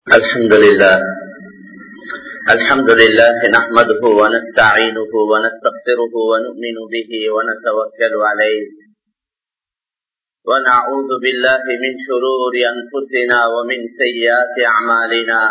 الحمد لله الحمد لله نحمده ونستعينه ونستغفره ونؤمن به ونتوكل عليه ونعوذ بالله من شرور أنفسنا ومن سيئات أعمالنا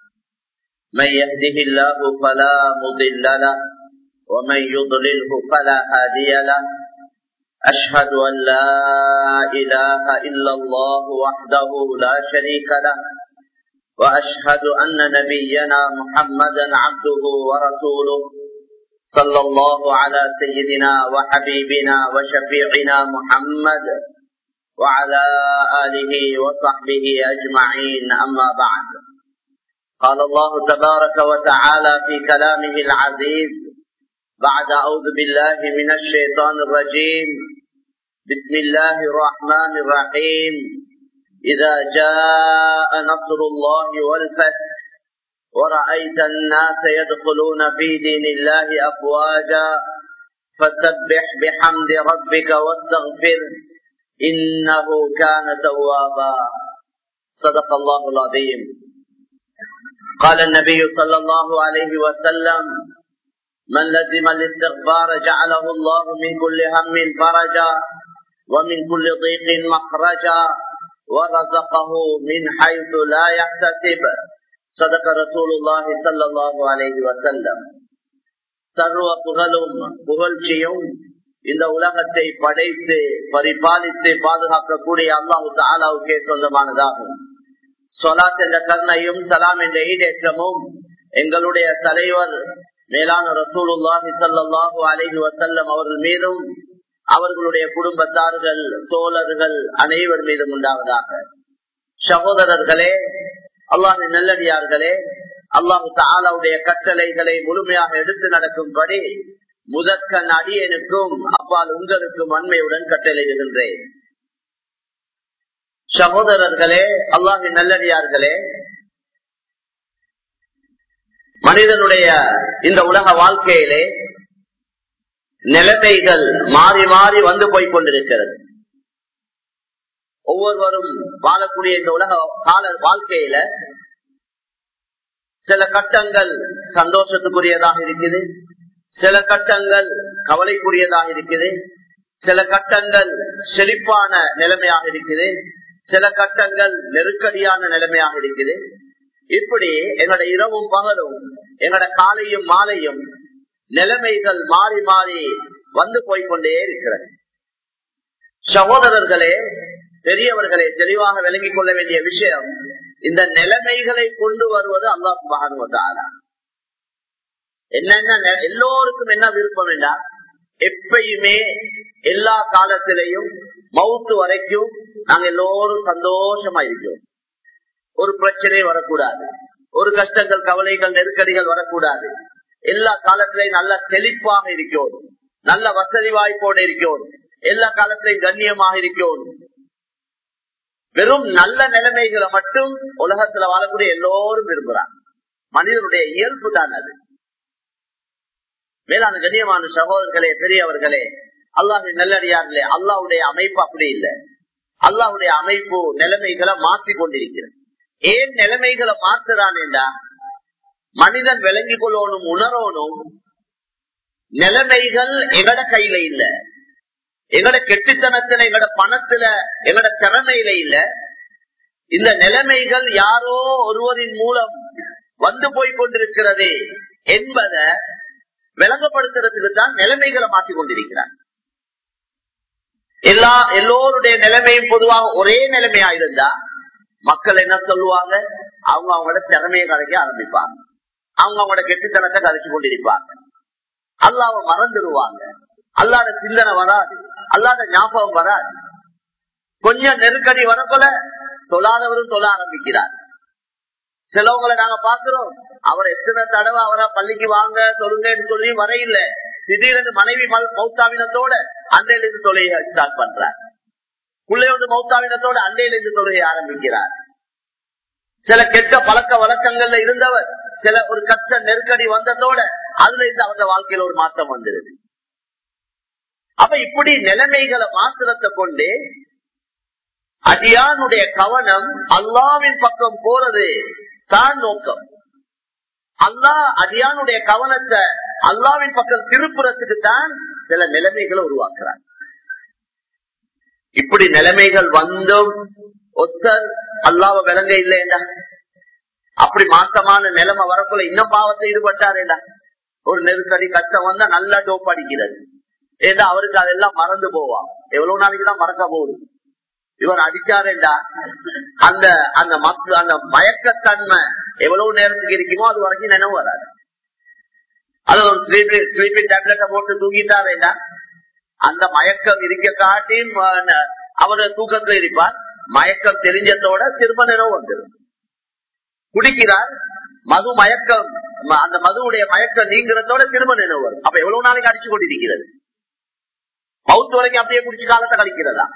من يهده الله فلا مضل له ومن يضلله فلا هادي له أشهد أن لا إله إلا الله وحده لا شريك له وأشهد أن نبينا محمدا عبده ورسوله صلى الله على سيدنا وحبيبنا وشفيعنا محمد وعلى آله وصحبه أجمعين أما بعد قال الله تبارك وتعالى في كلامه العزيز بعد أعوذ بالله من الشيطان الرجيم بسم الله الرحمن الرحيم إذا جاء نصر الله والفتح ورأيت الناس يدخلون في دين الله أفواجا فسبح بحمد ربك واستغفر إنه كان توابا صدق الله العظيم قال النبي صلى الله عليه وسلم من لزم الاستغفار جعله الله من كل هم فرجا ومن كل ضيق مخرجا ورزقه من حيث لا يحتسب صدق رسول الله صلى الله عليه وسلم சர்வ புகழும் புகழ்ச்சியும் இந்த உலகத்தை படைத்து பரிபாலித்து பாதுகாக்கக்கூடிய அல்லாஹு தாலாவுக்கே சொந்தமானதாகும் சொலாத் என்ற கருணையும் சலாம் என்ற ஈடேற்றமும் எங்களுடைய தலைவர் மேலான ரசூலுல்லாஹி சல்லாஹூ அலஹி வசல்லம் அவர்கள் மீதும் அவர்களுடைய குடும்பத்தார்கள் தோழர்கள் அனைவர் மீதும் உண்டாவதாக சகோதரர்களே அல்லாஹின் நல்லடியார்களே அல்லாஹு தாலாவுடைய கட்டளைகளை முழுமையாக எடுத்து நடக்கும்படி முதற்கண் அடியனுக்கும் அப்பால் உங்களுக்கும் அண்மையுடன் கட்டளையிடுகின்றேன் சகோதரர்களே அல்லாஹின் நல்லடியார்களே மனிதனுடைய இந்த உலக வாழ்க்கையிலே நிலைமைகள் மாறி மாறி வந்து போய் கொண்டிருக்கிறது ஒவ்வொருவரும் வாழக்கூடிய இந்த உலக கால வாழ்க்கையில சில கட்டங்கள் சந்தோஷத்துக்குரியதாக இருக்குது சில கட்டங்கள் கவலைக்குரியதாக இருக்குது சில கட்டங்கள் செழிப்பான நிலைமையாக இருக்குது சில கட்டங்கள் நெருக்கடியான நிலைமையாக இருக்குது இப்படி எங்களோட இரவும் பகலும் எங்களோட காலையும் மாலையும் நிலைமைகள் மாறி மாறி வந்து போய்கொண்டே இருக்கிறது சகோதரர்களே பெரியவர்களே தெளிவாக விளங்கிக் கொள்ள வேண்டிய விஷயம் இந்த நிலைமைகளை கொண்டு வருவது அல்லாஹ் மகானுவதாலா என்னென்ன எல்லோருக்கும் என்ன விருப்பம் என்றா எப்பயுமே எல்லா காலத்திலையும் மவுத்து வரைக்கும் நாங்க எல்லோரும் சந்தோஷமா இருக்கிறோம் ஒரு பிரச்சனை வரக்கூடாது ஒரு கஷ்டங்கள் கவலைகள் நெருக்கடிகள் வரக்கூடாது எல்லா காலத்திலையும் நல்ல தெளிப்பாக இருக்கிறோம் நல்ல வசதி வாய்ப்போடு இருக்கிறோம் எல்லா காலத்திலையும் கண்ணியமாக இருக்கிறோம் வெறும் நல்ல நிலைமைகளை மட்டும் உலகத்துல வாழக்கூடிய எல்லோரும் விரும்புறாங்க மனிதனுடைய இயல்பு தான் அது மேலான கண்ணியமான சகோதரர்களே பெரியவர்களே அல்லாஹின் நல்லடியார்களே அல்லாவுடைய அமைப்பு அப்படி இல்லை அல்லாவுடைய அமைப்பு நிலைமைகளை மாற்றி கொண்டிருக்கிறது ஏன் நிலைமைகளை மாற்றுறான் என்றா மனிதன் விளங்கி கொள்ளணும் உணரணும் நிலைமைகள் எங்கட கையில இல்ல எங்கட கெட்டுத்தனத்துல எங்கட பணத்துல எங்கட திறமையில இல்ல இந்த நிலைமைகள் யாரோ ஒருவரின் மூலம் வந்து போய் கொண்டிருக்கிறது என்பதை விளங்கப்படுத்துறதுக்கு தான் நிலைமைகளை மாற்றி கொண்டிருக்கிறார் எல்லா எல்லோருடைய நிலைமையும் பொதுவாக ஒரே நிலைமையா இருந்தா மக்கள் என்ன சொல்லுவாங்க அவங்க அவங்களோட திறமையை கதைக்க ஆரம்பிப்பாங்க அவங்க அவங்களோட கெட்டுத்தனத்தை கதைச்சு கொண்டிருப்பாங்க அல்லாவ மறந்துடுவாங்க அல்லாத சிந்தனை வராது அல்லாத ஞாபகம் வராது கொஞ்சம் நெருக்கடி வரப்போல தொழாதவரும் தொழ ஆரம்பிக்கிறார் சிலவங்களை நாங்க பாக்குறோம் அவர் எத்தனை தடவை அவரை பள்ளிக்கு வாங்க சொல்லுங்கன்னு சொல்லி வரையில திடீரென்று மனைவி மௌத்தாவினத்தோட அண்டையிலிருந்து தொலையை ஸ்டார்ட் பண்றார் பிள்ளையோடு மௌத்தாவினத்தோட அண்டையிலிருந்து தொழுகை ஆரம்பிக்கிறார் சில கெட்ட பழக்க வழக்கங்கள்ல இருந்தவர் சில ஒரு கஷ்ட நெருக்கடி வந்ததோட அதுல இருந்து அவங்க வாழ்க்கையில ஒரு மாற்றம் வந்துருது அப்ப இப்படி நிலைமைகளை மாத்திரத்தை கொண்டு அடியானுடைய கவனம் அல்லாவின் பக்கம் போறது தான் நோக்கம் அல்லாஹ் அடியானுடைய கவனத்தை அல்லாவின் பக்கம் திருப்புறத்துக்கு தான் சில நிலைமைகளை உருவாக்குறார் இப்படி நிலைமைகள் வந்தும் ஒத்தர் அல்லாவ விளங்க இல்லையா அப்படி மாசமான நிலைமை வரக்குள்ள இன்னும் பாவத்தை ஈடுபட்டாரேடா ஒரு நெருக்கடி கஷ்டம் வந்தா நல்லா டோப் அடிக்கிறது ஏதா அவருக்கு அதெல்லாம் மறந்து போவான் எவ்வளவு நாளைக்கு தான் மறக்க போகுது இவர் அடிச்சாருண்டா அந்த அந்த மக்கள் அந்த மயக்கத்தன்மை எவ்வளவு நேரத்துக்கு இருக்குமோ அது வரைக்கும் நினைவு வராது அது ஒரு ஸ்லீப்பிங் டேப்லெட்டை போட்டு தூங்கிட்டாருண்டா அந்த மயக்கம் இருக்க காட்டி அவர் தூக்கத்துல இருப்பார் மயக்கம் தெரிஞ்சதோட திரும்ப நினைவு வந்துடும் குடிக்கிறார் மது மயக்கம் அந்த மதுவுடைய மயக்கம் நீங்கிறதோட திரும்ப நினைவு வரும் அப்ப எவ்வளவு நாளைக்கு அடிச்சு கொண்டிருக்கிறது மவுத்து வரைக்கும் அப்படியே குடிச்சு காலத்தை கழிக்கிறதா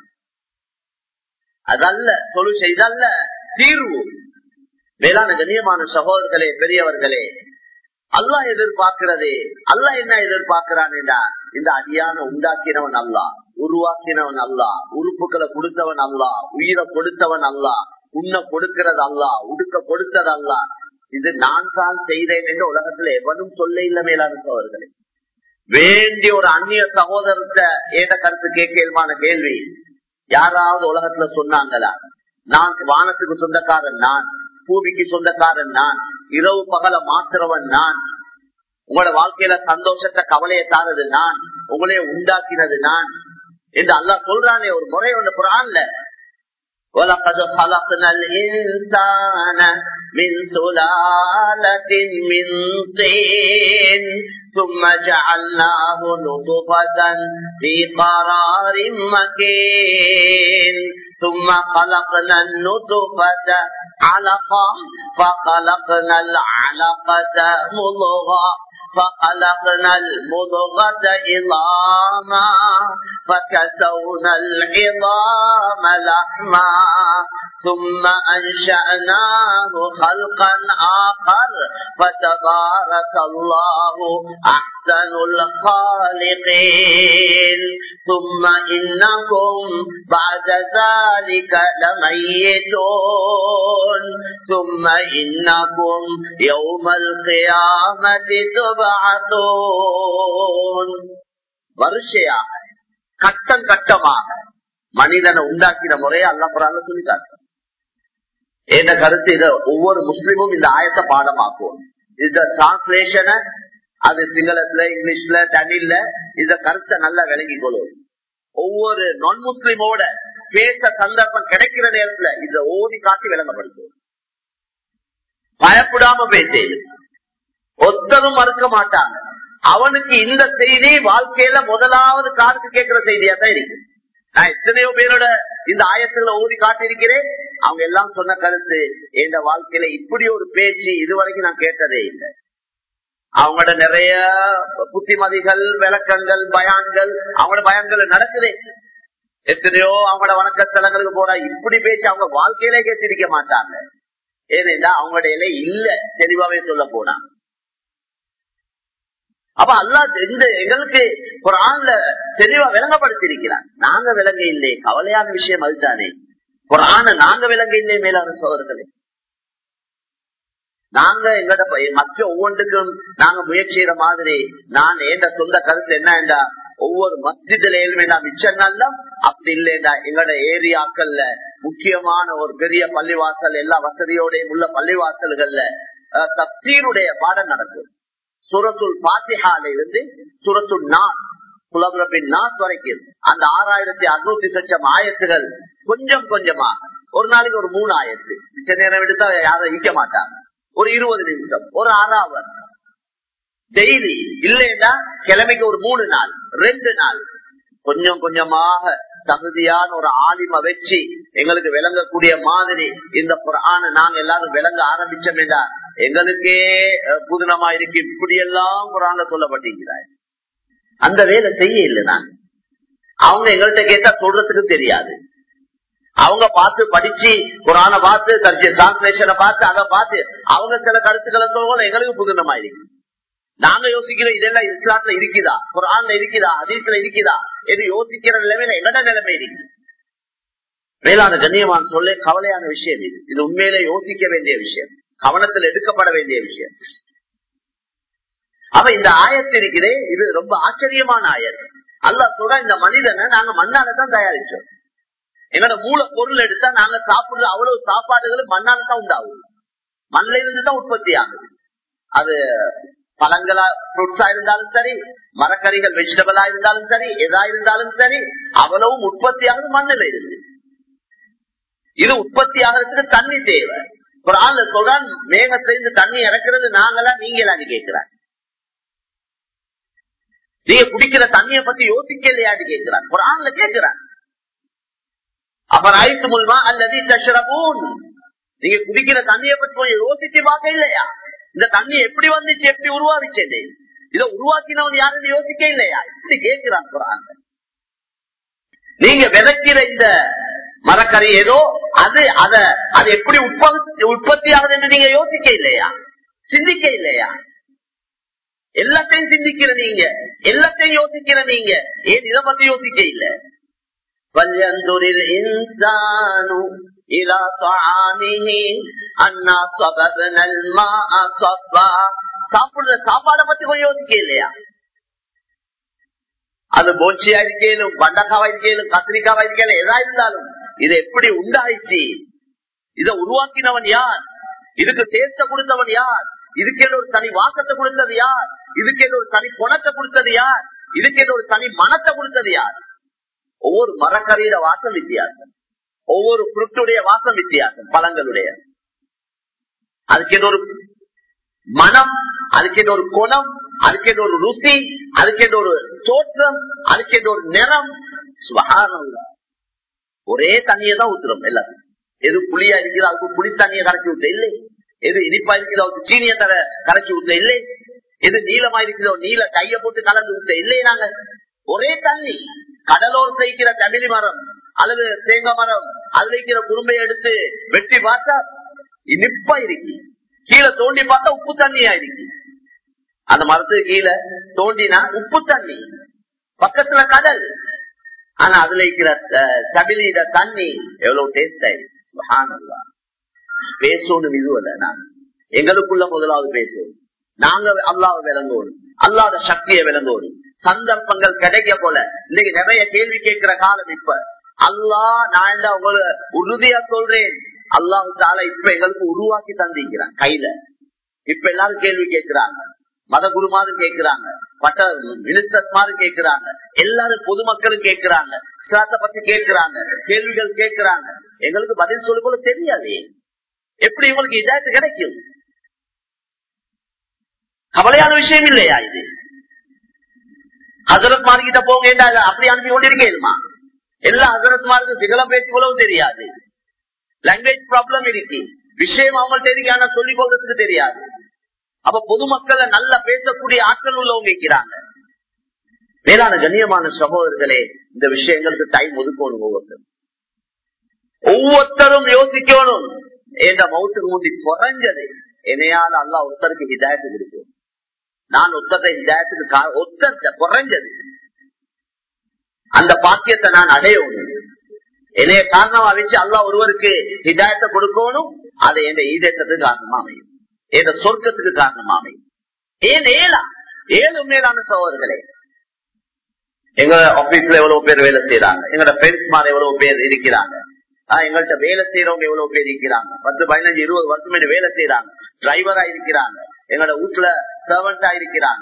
அதல்ல சொல்லுஷ இதல்ல தீர்வு மேலான கண்ணியமான சகோதரர்களே பெரியவர்களே அல்லாஹ் எதிர்பார்க்கிறது அல்லாஹ் என்ன எதிர்பார்க்கிறான் என்றா இந்த அடியான உண்டாக்கினவன் அல்லா உருவாக்கினவன் அல்லா உறுப்புகளை கொடுத்தவன் அல்லா உயிரை கொடுத்தவன் அல்லா உண்ண கொடுக்கிறது அல்லா உடுக்க கொடுத்தது அல்லா இது நான் தான் செய்தேன் என்று உலகத்துல எவனும் சொல்ல இல்ல மேலான சகோதரர்களே வேண்டிய ஒரு அந்நிய சகோதரத்தை ஏத கருத்து கேட்கமான கேள்வி யாராவது உலகத்துல சொன்னாங்களா நான் வானத்துக்கு சொந்தக்காரன் நான் பூமிக்கு சொந்தக்காரன் நான் இரவு பகல மாத்திரவன் நான் உங்களோட வாழ்க்கையில சந்தோஷத்தை கவலையை தாரது நான் உங்களைய உண்டாக்கினது நான் என்று அல்லா சொல்றானே ஒரு முறை ஒன்று குரான்ல وَلَقَدْ خَلَقْنَا الْإِنسَانَ مِنْ سُلَالَةٍ مِنْ طِينٍ ثم جعلناه نطفة في قرار مكين ثم خلقنا النطفة علقة فخلقنا العلقة مضغة فخلقنا المضغة عظاما فكسونا العظام لحما ثم أنشأناه خلقا آخر فتبارك الله أحسن الخالقين ثم إنكم بعد ذلك لميتون ثم إنكم يوم القيامة تبعثون வருஷையாக கட்டம் கட்டமாக மனிதனை உண்டாக்கின முறையை அல்லப்புறாங்க சொல்லிட்டாங்க என்ற கருத்து இத ஒவ்வொரு முஸ்லிமும் இந்த ஆயத்தை பாடமாக்குவோம் இந்த டிரான்ஸ்லேஷனை அது சிங்களத்துல இங்கிலீஷ்ல தமிழ்ல இந்த கருத்தை நல்லா விளங்கிக் கொள்ளும் ஒவ்வொரு நான் முஸ்லிமோட பேச சந்தர்ப்பம் கிடைக்கிற நேரத்துல இந்த ஓதி காட்டி விளங்கப்படுத்தும் பயப்படாம பேசேது ஒத்தரும் மறுக்க மாட்டாங்க அவனுக்கு இந்த செய்தி வாழ்க்கையில முதலாவது காலத்து கேட்கிற செய்தியா தான் இருக்கு நான் எத்தனையோ பேரோட இந்த ஆயத்துல ஓதி காட்டியிருக்கிறேன் அவங்க எல்லாம் சொன்ன கருத்து என் வாழ்க்கையில இப்படி ஒரு பேச்சு இதுவரைக்கும் நான் கேட்டதே இல்லை அவங்களோட நிறைய புத்திமதிகள் விளக்கங்கள் பயான்கள் அவங்களோட பயன்கள் நடக்குதே எத்தனையோ அவங்களோட வணக்கத்தலங்களுக்கு போறா இப்படி பேச்சு அவங்க வாழ்க்கையிலே கேட்டிருக்க மாட்டாங்க ஏனென்றா அவங்களோட இலை இல்ல தெளிவாவே சொல்ல போனா அப்ப அல்லா இந்த எங்களுக்கு ஒரு ஆண்ல தெளிவா விளங்கப்படுத்தி இருக்கிறார் நாங்க விளங்க இல்லை கவலையான விஷயம் அதுதானே ஒரு ஆணை நாங்க விளங்க இல்லை மேலான சோதர்களே நாங்க எங்கட மற்ற ஒவ்வொன்றுக்கும் நாங்க முயற்சிகிற மாதிரி நான் ஏண்ட சொந்த கருத்து என்ன என்றா ஒவ்வொரு மஸ்ஜிதுல ஏழுமேடா மிச்சம் நல்ல அப்படி இல்லைடா எங்களோட ஏரியாக்கள்ல முக்கியமான ஒரு பெரிய பள்ளிவாசல் எல்லா வசதியோடையும் உள்ள பள்ளிவாசல்கள்ல தப்சீருடைய பாடம் நடக்கும் சுரத்துல் பாத்திஹால இருந்து சுரத்துல் நாஸ் குலபுரப்பின் நாஸ் வரைக்கும் அந்த ஆறாயிரத்தி அறுநூத்தி சச்சம் ஆயத்துகள் கொஞ்சம் கொஞ்சமா ஒரு நாளைக்கு ஒரு மூணு ஆயத்து மிச்ச நேரம் எடுத்தா யாரும் ஈக்க மாட்டாங்க ஒரு இருபது நிமிஷம் ஒரு ஆறாவது டெய்லி இல்லைன்னா கிழமைக்கு ஒரு மூணு நாள் ரெண்டு நாள் கொஞ்சம் கொஞ்சமாக தகுதியான ஒரு ஆலிம வச்சு எங்களுக்கு விளங்கக்கூடிய மாதிரி இந்த புறான நாங்க எல்லாரும் விளங்க ஆரம்பிச்சோம் என்றா எங்களுக்கே புதினமா இருக்கு இப்படி எல்லாம் குரான சொல்லப்பட்டிருக்கிறாய் அந்த வேலை செய்ய இல்லை நாங்க அவங்க எங்கள்கிட்ட கேட்டா சொல்றதுக்கு தெரியாது அவங்க பார்த்து படிச்சு குரான பார்த்து டிரான்ஸ்லேஷனை பார்த்து அதை பார்த்து அவங்க சில கருத்துக்களை சொல்ல எங்களுக்கு புதினமா இருக்கு நாங்க யோசிக்கிறோம் இதெல்லாம் இஸ்லாத்துல இருக்குதா குரான்ல இருக்குதா அதீஸ்ல இருக்குதா என்று யோசிக்கிற நிலைமையில எங்கட நிலைமை இருக்கு மேலான கண்ணியமான சொல்ல கவலையான விஷயம் இது இது உண்மையில யோசிக்க வேண்டிய விஷயம் கவனத்தில் எடுக்கப்பட வேண்டிய விஷயம் அப்ப இந்த ஆயத்து இருக்கிறே இது ரொம்ப ஆச்சரியமான ஆயர் அல்ல சொல்ற இந்த மனிதனை நாங்க மண்ணால தான் தயாரிச்சோம் எங்களோட மூல பொருள் எடுத்தா நாங்க சாப்பிடுற அவ்வளவு சாப்பாடுகளும் மண்ணால தான் உண்டாகும் மண்ணில இருந்து தான் உற்பத்தி ஆகுது அது பழங்களா ஃப்ரூட்ஸா இருந்தாலும் சரி மரக்கறிகள் வெஜிடபிளா இருந்தாலும் சரி எதா இருந்தாலும் சரி அவ்வளவும் உற்பத்தி ஆகுது மண்ணில இருந்து இது உற்பத்தி ஆகிறதுக்கு தண்ணி தேவை ஒரு ஆள் சொல்றான் மேகத்திலிருந்து தண்ணி இறக்குறது நாங்களா நீங்களான்னு கேட்கிறான் நீங்க குடிக்கிற தண்ணியை பத்தி யோசிக்கலையான்னு கேட்கிறான் ஒரு ஆள்ல கேட்கிறான் அப்ப ஆயிட்டு முல்மா அல்லது தஷரபூன் நீங்க குடிக்கிற தண்ணியை பத்தி கொஞ்சம் யோசிச்சு பார்க்க இல்லையா இந்த தண்ணி எப்படி வந்துச்சு எப்படி உருவாவிச்சது இதை உருவாக்கினவன் யாருன்னு யோசிக்க இல்லையா இப்படி கேட்கிறான் குரான் நீங்க விதைக்கிற இந்த மரக்கறி ஏதோ அது அத அது எப்படி உற்பத்தி உற்பத்தி ஆகுது என்று நீங்க யோசிக்க இல்லையா சிந்திக்க இல்லையா எல்லாத்தையும் சிந்திக்கிற நீங்க எல்லாத்தையும் யோசிக்கிற நீங்க ஏன் இதை பத்தி யோசிக்க இல்ல فلينظر الإنسان إلى طعامه أنا صببنا الماء صبا சாப்பிடுற சாப்பாடை பத்தி கொஞ்சம் யோசிக்க இல்லையா அது போச்சியா இருக்கேனும் பண்டக்காவா இருக்கேனும் கத்திரிக்காவா இருக்கேனும் எதா இருந்தாலும் இது எப்படி உண்டாயிச்சு இதை உருவாக்கினவன் யார் இதுக்கு சேர்த்த கொடுத்தவன் யார் இதுக்கு ஒரு தனி வாசத்தை கொடுத்தது யார் இதுக்கு ஒரு தனி குணத்தை கொடுத்தது யார் இதுக்கு ஒரு தனி மனத்தை கொடுத்தது யார் ஒவ்வொரு மரக்கறியில வாசம் வித்தியாசம் ஒவ்வொரு புருட்டுடைய வாசம் வித்தியாசம் பழங்களுடைய அதுக்கு ஒரு மனம் அதுக்கு ஒரு குணம் அதுக்கு ஒரு ருசி அதுக்கு ஒரு தோற்றம் அதுக்கு ஒரு நிறம் ஒரே தண்ணியை தான் ஊத்துறோம் எல்லாத்தையும் எது புளியா இருக்கிறதோ அதுக்கு புளி தண்ணியை கரைச்சி ஊத்த இல்லை எது இனிப்பா இருக்கிறதோ அதுக்கு சீனியை தர கரைச்சி ஊத்த இல்லை எது நீளமா இருக்கிறதோ நீல கைய போட்டு கலந்து ஊத்த இல்லை நாங்க ஒரே தண்ணி கடலோர் செய்கிற தமிழ் மரம் அல்லது தேங்காய் மரம் அதுல இருக்கிற குறும்பை எடுத்து வெட்டி பார்த்தா இனிப்பா இருக்கு கீழே தோண்டி பார்த்தா உப்பு தண்ணியா இருக்கு அந்த மரத்துக்கு கீழே தோண்டினா உப்பு தண்ணி பக்கத்துல கடல் ஆனா அதுல இருக்கிற தமிழிட தண்ணி எவ்வளவு டேஸ்ட் ஆயிருக்கு பேசணும் இதுவல்ல நான் எங்களுக்குள்ள முதலாவது பேசுவோம் நாங்க அல்லாவை விளங்குவோம் அல்லாத சக்தியை விளங்குவோம் சந்தர்ப்பங்கள் கிடைக்க போல இன்னைக்கு நிறைய கேள்வி கேட்கிற காலம் இப்ப அல்லா நான் உங்களை உறுதியா சொல்றேன் அல்லாஹு தால இப்ப எங்களுக்கு உருவாக்கி தந்திக்கிறான் கையில இப்ப எல்லாரும் கேள்வி கேட்கிறாங்க மத குருமாரும் கேட்கிறாங்க பட்ட மினிஸ்டர்ஸ் மாதிரி கேட்கிறாங்க எல்லாரும் பொதுமக்களும் கேட்கிறாங்க இஸ்லாத்தை பத்தி கேட்கிறாங்க கேள்விகள் கேட்கிறாங்க எங்களுக்கு பதில் சொல்ல போல தெரியாது எப்படி உங்களுக்கு இதாயத்து கிடைக்கும் கவலையான விஷயம் இல்லையா இது ஹசரத் மார்கிட்ட போங்க அப்படி அனுப்பி கொண்டிருக்கேன்மா எல்லா ஹசரத் மார்க்கும் சிங்களம் பேச்சுக்களும் தெரியாது லாங்குவேஜ் ப்ராப்ளம் இருக்கு விஷயம் அவங்கள்ட்ட இருக்கு ஆனா சொல்லிக் கொள்றதுக்கு தெரியாது அப்ப பொதுமக்களை நல்லா பேசக்கூடிய ஆட்கள் உள்ளவங்க இருக்கிறாங்க மேலான கண்ணியமான சகோதரர்களே இந்த விஷயங்களுக்கு டைம் ஒதுக்கணும் ஒவ்வொருத்தரும் ஒவ்வொருத்தரும் யோசிக்கணும் என்ற மௌத்துக்கு முந்தி குறைஞ்சது என்னையால அல்லா ஒருத்தருக்கு ஹிதாயத்து கொடுக்கும் நான் ஒத்தத்தை ஹிதாயத்துக்கு ஒத்தத்தை குறைஞ்சது அந்த பாக்கியத்தை நான் அடையணும் என்னைய காரணமா வச்சு அல்லா ஒருவருக்கு ஹிதாயத்தை கொடுக்கணும் அதை என் ஈடேற்றத்துக்கு காரணமா அமையும் என் சொர்க்கத்துக்கு காரணமா அமையும் ஏன் ஏழா ஏழு மேலான சகோதரர்களே எங்க ஆபீஸ்ல எவ்வளவு பேர் வேலை செய்யறாங்க எங்களோட ஃப்ரெண்ட்ஸ் மாதிரி எவ்வளவு பேர் இருக்கிறாங்க எங்கள்கிட்ட வேலை செய்யறவங்க எவ்வளவு பேர் இருக்கிறாங்க பத்து பதினஞ்சு இருபது வருஷம் வேலை செய்யறாங்க டிரைவரா இருக்கிறாங்க எங்களோட வீட்டுல சர்வெண்டா இருக்கிறாங்க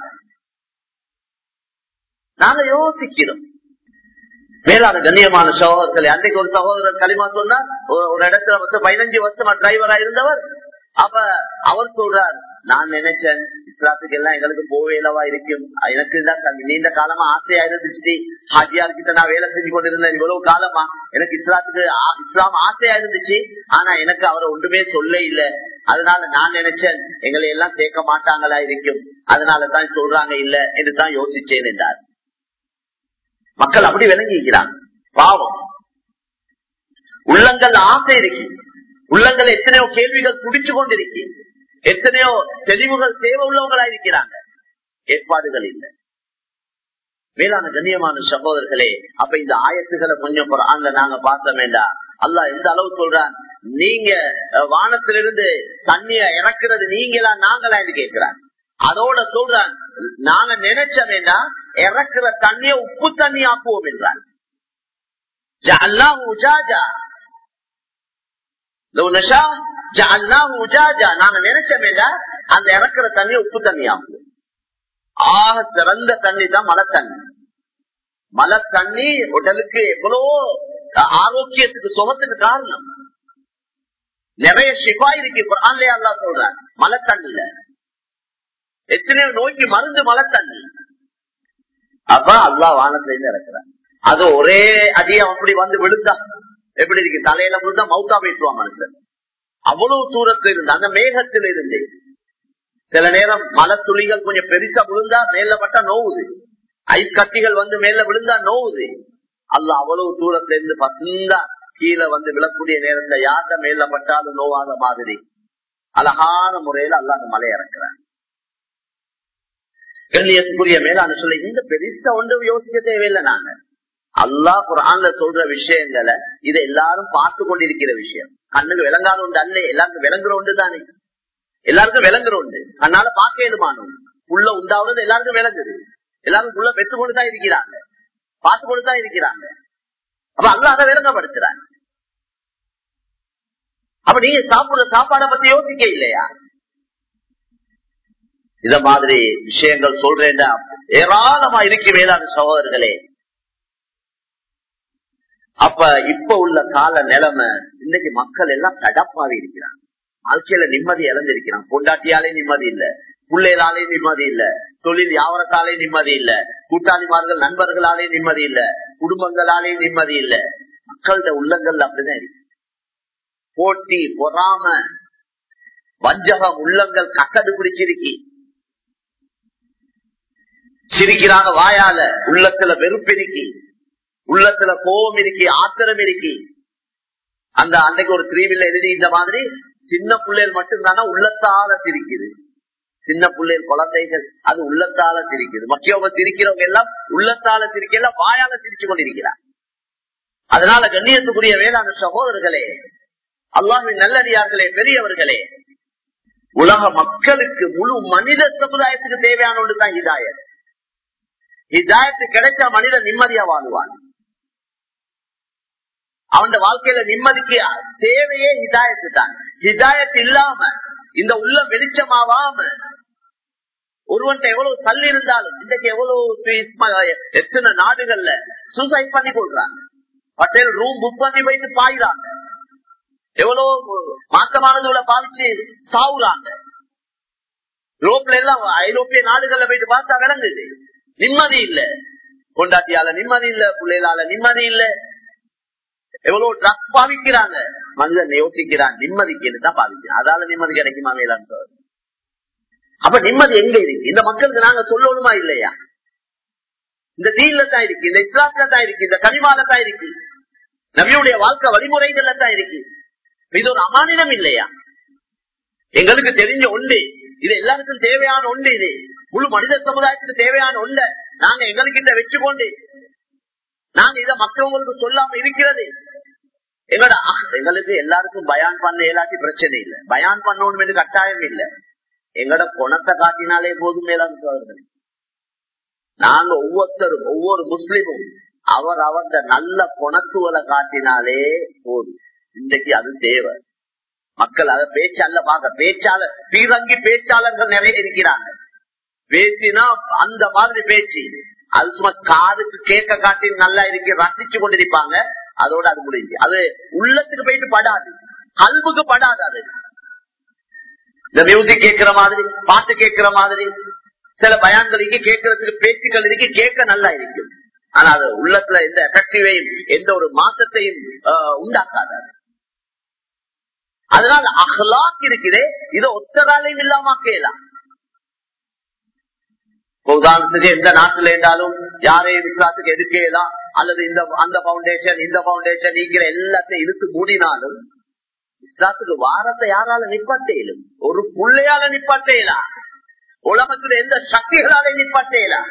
நாங்க யோசிக்கிறோம் மேலான கண்ணியமான சகோதரர்கள் அன்றைக்கு ஒரு சகோதரர் களிமா சொன்னா ஒரு இடத்துல வந்து பதினஞ்சு வருஷமா டிரைவரா இருந்தவர் அப்ப அவர் சொல்றார் நான் நினைச்சேன் இஸ்லாத்துக்கு எல்லாம் எங்களுக்கு போவேலவா இருக்கும் எனக்கு நீண்ட காலமா ஆசையா இருந்துச்சு ஹாஜியார் கிட்ட நான் வேலை செஞ்சு கொண்டிருந்தேன் இவ்வளவு காலமா எனக்கு இஸ்லாத்துக்கு இஸ்லாம் ஆசையா இருந்துச்சு ஆனா எனக்கு அவரை ஒன்றுமே சொல்ல இல்ல அதனால நான் நினைச்சேன் எங்களை எல்லாம் சேர்க்க மாட்டாங்களா இருக்கும் அதனாலதான் சொல்றாங்க இல்ல என்று தான் யோசிச்சேன் என்றார் மக்கள் அப்படி விளங்கிக்கிறாங்க பாவம் உள்ளங்கள் ஆசை இருக்கு உள்ளங்கள் எத்தனையோ கேள்விகள் துடிச்சு கொண்டிருக்கு எத்தனையோ தெளிவுகள் தேவை உள்ளவங்களா இருக்கிறாங்க ஏற்பாடுகள் இல்லை மேலான கண்ணியமான சகோதரர்களே அப்ப இந்த ஆயத்துக்களை கொஞ்சம் அந்த நாங்க பார்த்த வேண்டாம் அல்லா எந்த அளவு சொல்றான் நீங்க அஹ், வானத்திலிருந்து தண்ணிய இறக்குறது நீங்களா நாங்களா என்று கேட்கிறான் அதோட சொல்றான் நாங்க நினைச்ச வேண்டாம் இறக்குற தண்ணிய உப்பு தண்ணி ஆக்குவோம் என்றான் ஜஅல்னாஹு உஜாஜா. லவ் நஷா ஜஅல்னாஹு உஜாஜா. நாங்க நினைச்ச வேண்டாம் அந்த இறக்குற தண்ணிய உப்பு தண்ணி ஆக்குவோம் ஆக சிறந்த தண்ணி தான் மழை தண்ணி மழை தண்ணி உடலுக்கு எவ்வளோ ஆரோக்கியத்துக்கு சுகத்துக்கு காரணம் நிறைய ஷிஃபா இருக்கு குரான்லயே அல்லா சொல்றான் மழை தண்ணில எத்தனையோ நோய்க்கு மருந்து மழை தண்ணி அப்ப அல்லா வானத்துல இருந்து இறக்குறான் அது ஒரே அடியா அப்படி வந்து விழுந்தா எப்படி இருக்கு தலையில விழுந்தா மவுத்தா போயிட்டுவான் மனுஷன் அவ்வளவு தூரத்தில் இருந்து அந்த மேகத்தில் இருந்து சில நேரம் மலை துளிகள் கொஞ்சம் பெருசா விழுந்தா மேல பட்டா நோவுது ஐஸ் கட்டிகள் வந்து மேல விழுந்தா நோவுது அல்ல அவ்வளவு தூரத்துல இருந்து பசுந்தா கீழே வந்து விழக்கூடிய நேரத்துல யார்ட மேல பட்டாலும் நோவாத மாதிரி அழகான முறையில அல்ல அந்த மலை இறக்குறாங்க கண்ணியத்துக்குரிய மேலான சொல்ல இந்த பெருசா ஒன்று யோசிக்க தேவையில்லை நாங்க அல்லாஹ் குரான்ல சொல்ற விஷயங்களை இதை எல்லாரும் பார்த்து கொண்டிருக்கிற விஷயம் கண்ணுக்கு விளங்காத ஒன்று அல்ல எல்லாருக்கும் விளங்குற ஒன்று தானே எல்லாருக்கும் விளங்குற ஒன்று அதனால பார்க்க ஏதுமானோம் உள்ள உண்டாவது எல்லாருக்கும் விளங்குது எல்லாரும் உள்ள பெற்று கொண்டுதான் இருக்கிறாங்க பார்த்து கொண்டுதான் இருக்கிறாங்க அப்ப அல்ல அதை விளங்கப்படுத்துறாங்க அப்ப நீங்க சாப்பிடுற சாப்பாடை பத்தி யோசிக்க இல்லையா இத மாதிரி விஷயங்கள் சொல்றேன்டா ஏராளமா இருக்கு வேளாண் சகோதரர்களே அப்ப இப்ப உள்ள கால நிலைமை இன்னைக்கு மக்கள் எல்லாம் கடப்பாவி இருக்கிறாங்க வாழ்க்கையில நிம்மதி இழந்திருக்கிறான் பொண்டாட்டியாலே நிம்மதி இல்ல பிள்ளைகளாலே நிம்மதி இல்ல தொழில் யாவரத்தாலே நிம்மதி இல்ல கூட்டாளிமார்கள் நண்பர்களாலே நிம்மதி இல்ல குடும்பங்களாலே நிம்மதி இல்ல மக்களோட உள்ளங்கள் அப்படிதான் இருக்கு போட்டி பொறாம வஞ்சகம் உள்ளங்கள் கக்கடு பிடிச்சிருக்கி சிரிக்கிறாங்க வாயால உள்ளத்துல வெறுப்பிருக்கி உள்ளத்துல கோபம் இருக்கி ஆத்திரம் இருக்கி அந்த அன்னைக்கு ஒரு கிரீவில எழுதி இந்த மாதிரி சின்ன பிள்ளைகள் மட்டும்தானா உள்ளத்தால சிரிக்குது சின்ன பிள்ளைகள் குழந்தைகள் அது உள்ளத்தால சிரிக்குது மற்றவங்க சிரிக்கிறவங்க எல்லாம் உள்ளத்தால சிரிக்கல வாயால சிரிச்சு கொண்டிருக்கிறார் அதனால கண்ணியத்துக்குரிய வேளாண் சகோதரர்களே அல்லாஹின் நல்லடியார்களே பெரியவர்களே உலக மக்களுக்கு முழு மனித சமுதாயத்துக்கு தேவையான ஒன்று தான் ஹிதாயத் ஹிதாயத்து கிடைச்சா மனிதன் நிம்மதியா வாழ்வான் அவன் வாழ்க்கையில நிம்மதிக்கு தேவையே ஹிதாயத்து தான் ஹிதாயத் இல்லாம இந்த உள்ள வெளிச்சமாவாம ஒருவன் எவ்வளவு தள்ளி இருந்தாலும் இன்றைக்கு எவ்வளவு எத்தனை நாடுகள்ல சூசைட் பண்ணி கொள்றாங்க ஹோட்டல் ரூம் புக் பண்ணி வைத்து பாயிறாங்க எவ்வளவு மாற்றமானதுல பாவிச்சு சாவுறாங்க யூரோப்ல எல்லாம் ஐரோப்பிய நாடுகள்ல போயிட்டு பார்த்தா விளங்குது நிம்மதி இல்ல கொண்டாட்டியால நிம்மதி இல்ல பிள்ளைகளால நிம்மதி இல்ல எவ்வளவு ட்ரக்ஸ் பாவிக்கிறாங்க மனிதன் யோசிக்கிறான் நிம்மதிக்கு தான் பாவிக்கிறான் அதால நிம்மதி கிடைக்குமா வேளாண் சார் அப்ப நிம்மதி எங்க இருக்கு இந்த மக்களுக்கு நாங்க சொல்லணுமா இல்லையா இந்த தீன்ல தான் இருக்கு இந்த இஸ்லாத்துல தான் இருக்கு இந்த கனிமால தான் இருக்கு நபியுடைய வாழ்க்கை வழிமுறைகள்ல தான் இருக்கு இது ஒரு அமானிதம் இல்லையா எங்களுக்கு தெரிஞ்ச ஒன்று இது எல்லாருக்கும் தேவையான ஒன்று இது முழு மனித சமுதாயத்துக்கு தேவையான ஒன்று நாங்க எங்ககிட்ட வச்சுக்கொண்டு நாங்க இதை மற்றவங்களுக்கு சொல்லாம இருக்கிறது எங்களோட எங்களுக்கு எல்லாருக்கும் பயான் பண்ண எல்லாத்தையும் பிரச்சனை இல்லை பயான் பண்ணணும் என்று கட்டாயம் இல்லை எங்களோட குணத்தை காட்டினாலே போதும் மேலான சோதனை நாங்க ஒவ்வொருத்தரும் ஒவ்வொரு முஸ்லிமும் அவர் அவர்த நல்ல குணத்துவலை காட்டினாலே போதும் இன்றைக்கு அது தேவை மக்கள் அதை பேச்சால பார்க்க பேச்சாளர் பீரங்கி பேச்சாளர்கள் நிறைய இருக்கிறாங்க பேசினா அந்த மாதிரி பேச்சு அது சும்மா காதுக்கு கேட்க காட்டி நல்லா இருக்கு ரசிச்சு கொண்டிருப்பாங்க அதோட அது முடிஞ்சு அது உள்ளத்துக்கு போயிட்டு படாது கல்வுக்கு படாது அது இந்த மியூசிக் கேட்கிற மாதிரி பாட்டு கேட்கிற மாதிரி சில பயான்களுக்கு கேட்கறதுக்கு பேச்சுக்கள் இருக்கு கேட்க நல்லா இருக்கும் ஆனா அது உள்ளத்துல எந்த எஃபெக்டிவையும் எந்த ஒரு மாற்றத்தையும் உண்டாக்காது அதனால அஹ்லாக் இருக்கிறே இதை ஒத்தராலையும் இல்லாம கேலாம் உதாரணத்துக்கு எந்த நாட்டுல இருந்தாலும் யாரையும் இஸ்லாத்துக்கு எடுக்கலாம் அல்லது இந்த அந்த பவுண்டேஷன் இந்த பவுண்டேஷன் நீக்கிற எல்லாத்தையும் இழுத்து மூடினாலும் இஸ்லாத்துக்கு வாரத்தை யாரால நிப்பாட்டேலும் ஒரு புள்ளையால நிப்பாட்டேலாம் உலகத்துல எந்த சக்திகளால நிப்பாட்டேலாம்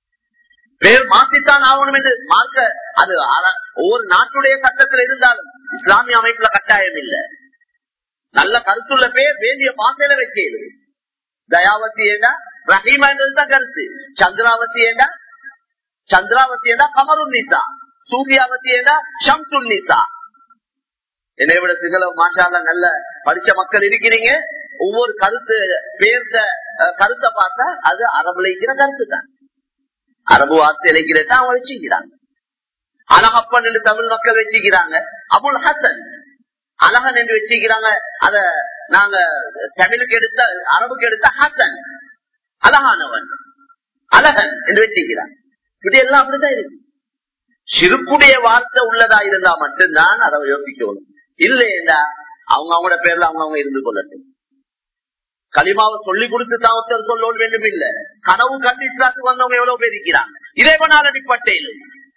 பேர் மாற்றித்தான் ஆகணும் என்று மார்க்க அது ஒவ்வொரு நாட்டுடைய சட்டத்தில் இருந்தாலும் இஸ்லாமிய அமைப்புல கட்டாயம் இல்ல நல்ல கருத்துள்ள பேர் வேண்டிய பாசையில வைக்கிறது தயாவதி ஏண்டா ரஹீமா என்றதுதான் கருத்து சந்திராவதி ஏண்டா சந்திராவதி ஏண்டா கமருன் நிசா சூர்யாவதி ஏண்டா ஷம்சுன் நிசா என்னை விட சிங்கள மாஷால நல்ல படிச்ச மக்கள் இருக்கிறீங்க ஒவ்வொரு கருத்து பேர்ந்த அஹ், கருத்தை பார்த்தா அது அரபுல இருக்கிற கருத்து தான் அரபு வார்த்தை இலக்கிறத அவங்க வச்சுக்கிறாங்க அழகப்பன் என்று தமிழ் மக்கள் வச்சுக்கிறாங்க அபுல் ஹசன் அழகன் என்று வச்சுக்கிறாங்க அத நாங்க தமிழுக்கு எடுத்த அரபுக்கு எடுத்த ஹசன் அழகானவன் அழகன் என்று வச்சுக்கிறாங்க இப்படி எல்லாம் அப்படிதான் இருக்கு சிறுக்குடைய வார்த்தை உள்ளதா இருந்தா மட்டும்தான் அதை யோசிக்கணும் இல்லையா அவங்க அவங்களோட பேர்ல அவங்க அவங்க இருந்து கொள்ளட்டும் களிமாவை சொல்லி கொடுத்து தான் ஒருத்தர் சொல்லணும் வேண்டும் இல்ல கனவு கண்டு இஸ்லாத்துக்கு வந்தவங்க எவ்வளவு பேர் இருக்கிறாங்க இறைவனால் அடிப்பட்டையில்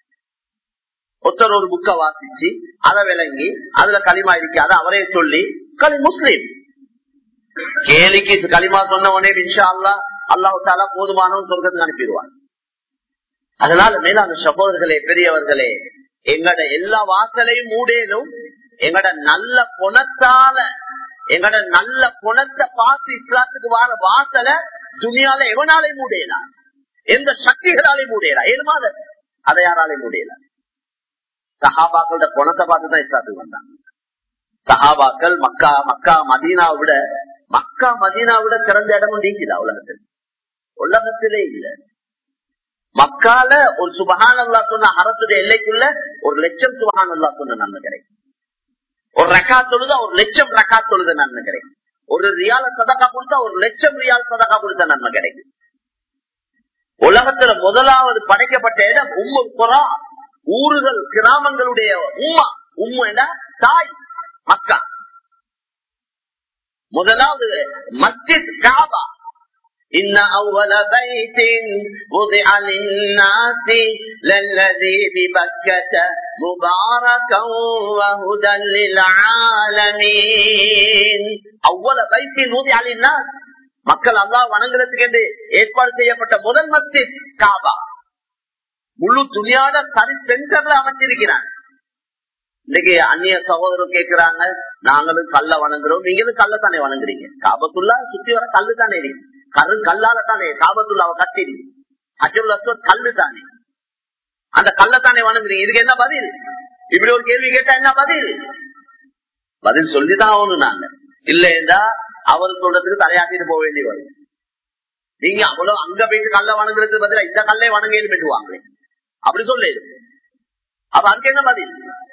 ஒருத்தர் ஒரு புக்க வாசிச்சு அதை விளங்கி அதுல களிமா இருக்காது அவரே சொல்லி களி முஸ்லீம் கேலிக்கு களிமா சொன்ன உடனே இன்ஷா அல்லா அல்லாஹு தாலா போதுமானவன் சொர்க்கத்துக்கு அனுப்பிடுவான் அதனால மேலான சகோதரர்களே பெரியவர்களே எங்கட எல்லா வாசலையும் மூடேனும் எங்கட நல்ல குணத்தால எங்கட நல்ல குணத்தை பார்த்து இஸ்லாத்துக்கு வார வாசலை துணியால எவனாலே மூடையலாம் எந்த சக்திகளாலே மூடையலாம் ஏழுமாத அதை யாராலே மூடையலாம் சஹாபாக்களோட குணத்தை பார்த்து தான் இஸ்லாத்துக்கு வந்தாங்க சஹாபாக்கள் மக்கா மக்கா மதீனாவை விட மக்கா மதீனாவை விட சிறந்த இடமும் நீக்குதா உலகத்தில் உலகத்திலே இல்லை மக்கால ஒரு சுபகான் அல்லா சொன்ன அரசுடைய எல்லைக்குள்ள ஒரு லட்சம் சுபகான் அல்லா சொன்ன நன்மை கிடைக்கும் ஒரு ரக்கா தொழுதா ஒரு லட்சம் ரக்கா தொழுத நன்மை கிடைக்கும் ஒரு ரியால சதக்கா கொடுத்தா ஒரு லட்சம் ரியால் சதக்கா கொடுத்த நன்மை கிடைக்கும் உலகத்துல முதலாவது படைக்கப்பட்ட இடம் உம்மு குரா ஊர்கள் கிராமங்களுடைய உம்மா உம்மு என்ன தாய் மக்கா முதலாவது மஸ்ஜித் காபா إن أول بيت وضع للناس للذي ببكة مباركا وهدى للعالمين أول بيت وضع للناس மக்கள் அல்லா வணங்குறதுக்கு என்று ஏற்பாடு செய்யப்பட்ட முதல் மஸ்ஜித் காபா முழு துணியாட சரி சென்டர்ல அமைச்சிருக்கிறான் இன்னைக்கு அந்நிய சகோதரர் கேட்கிறாங்க நாங்களும் கல்ல வணங்குறோம் நீங்களும் கல்ல தானே வணங்குறீங்க காபத்துள்ளா சுத்தி வர கல்லு தானே இருக்கு கரு கல்லால தானே காபத்துள்ளாவ கட்டிடு அஜுல் அஸ்வத் கல்லு தானே அந்த கல்ல தானே வணங்குறீங்க இதுக்கு என்ன பதில் இப்படி ஒரு கேள்வி கேட்டா என்ன பதில் பதில் சொல்லிதான் ஆகணும் நாங்க இல்லையா அவர் சொல்றதுக்கு தலையாட்டிட்டு போக வேண்டி வரும் நீங்க அவ்வளவு அங்க போயிட்டு கல்ல வணங்குறதுக்கு பதிலா இந்த கல்லே வணங்கன்னு பெற்றுவாங்களே அப்படி சொல்ல அப்ப அதுக்கு என்ன பதில்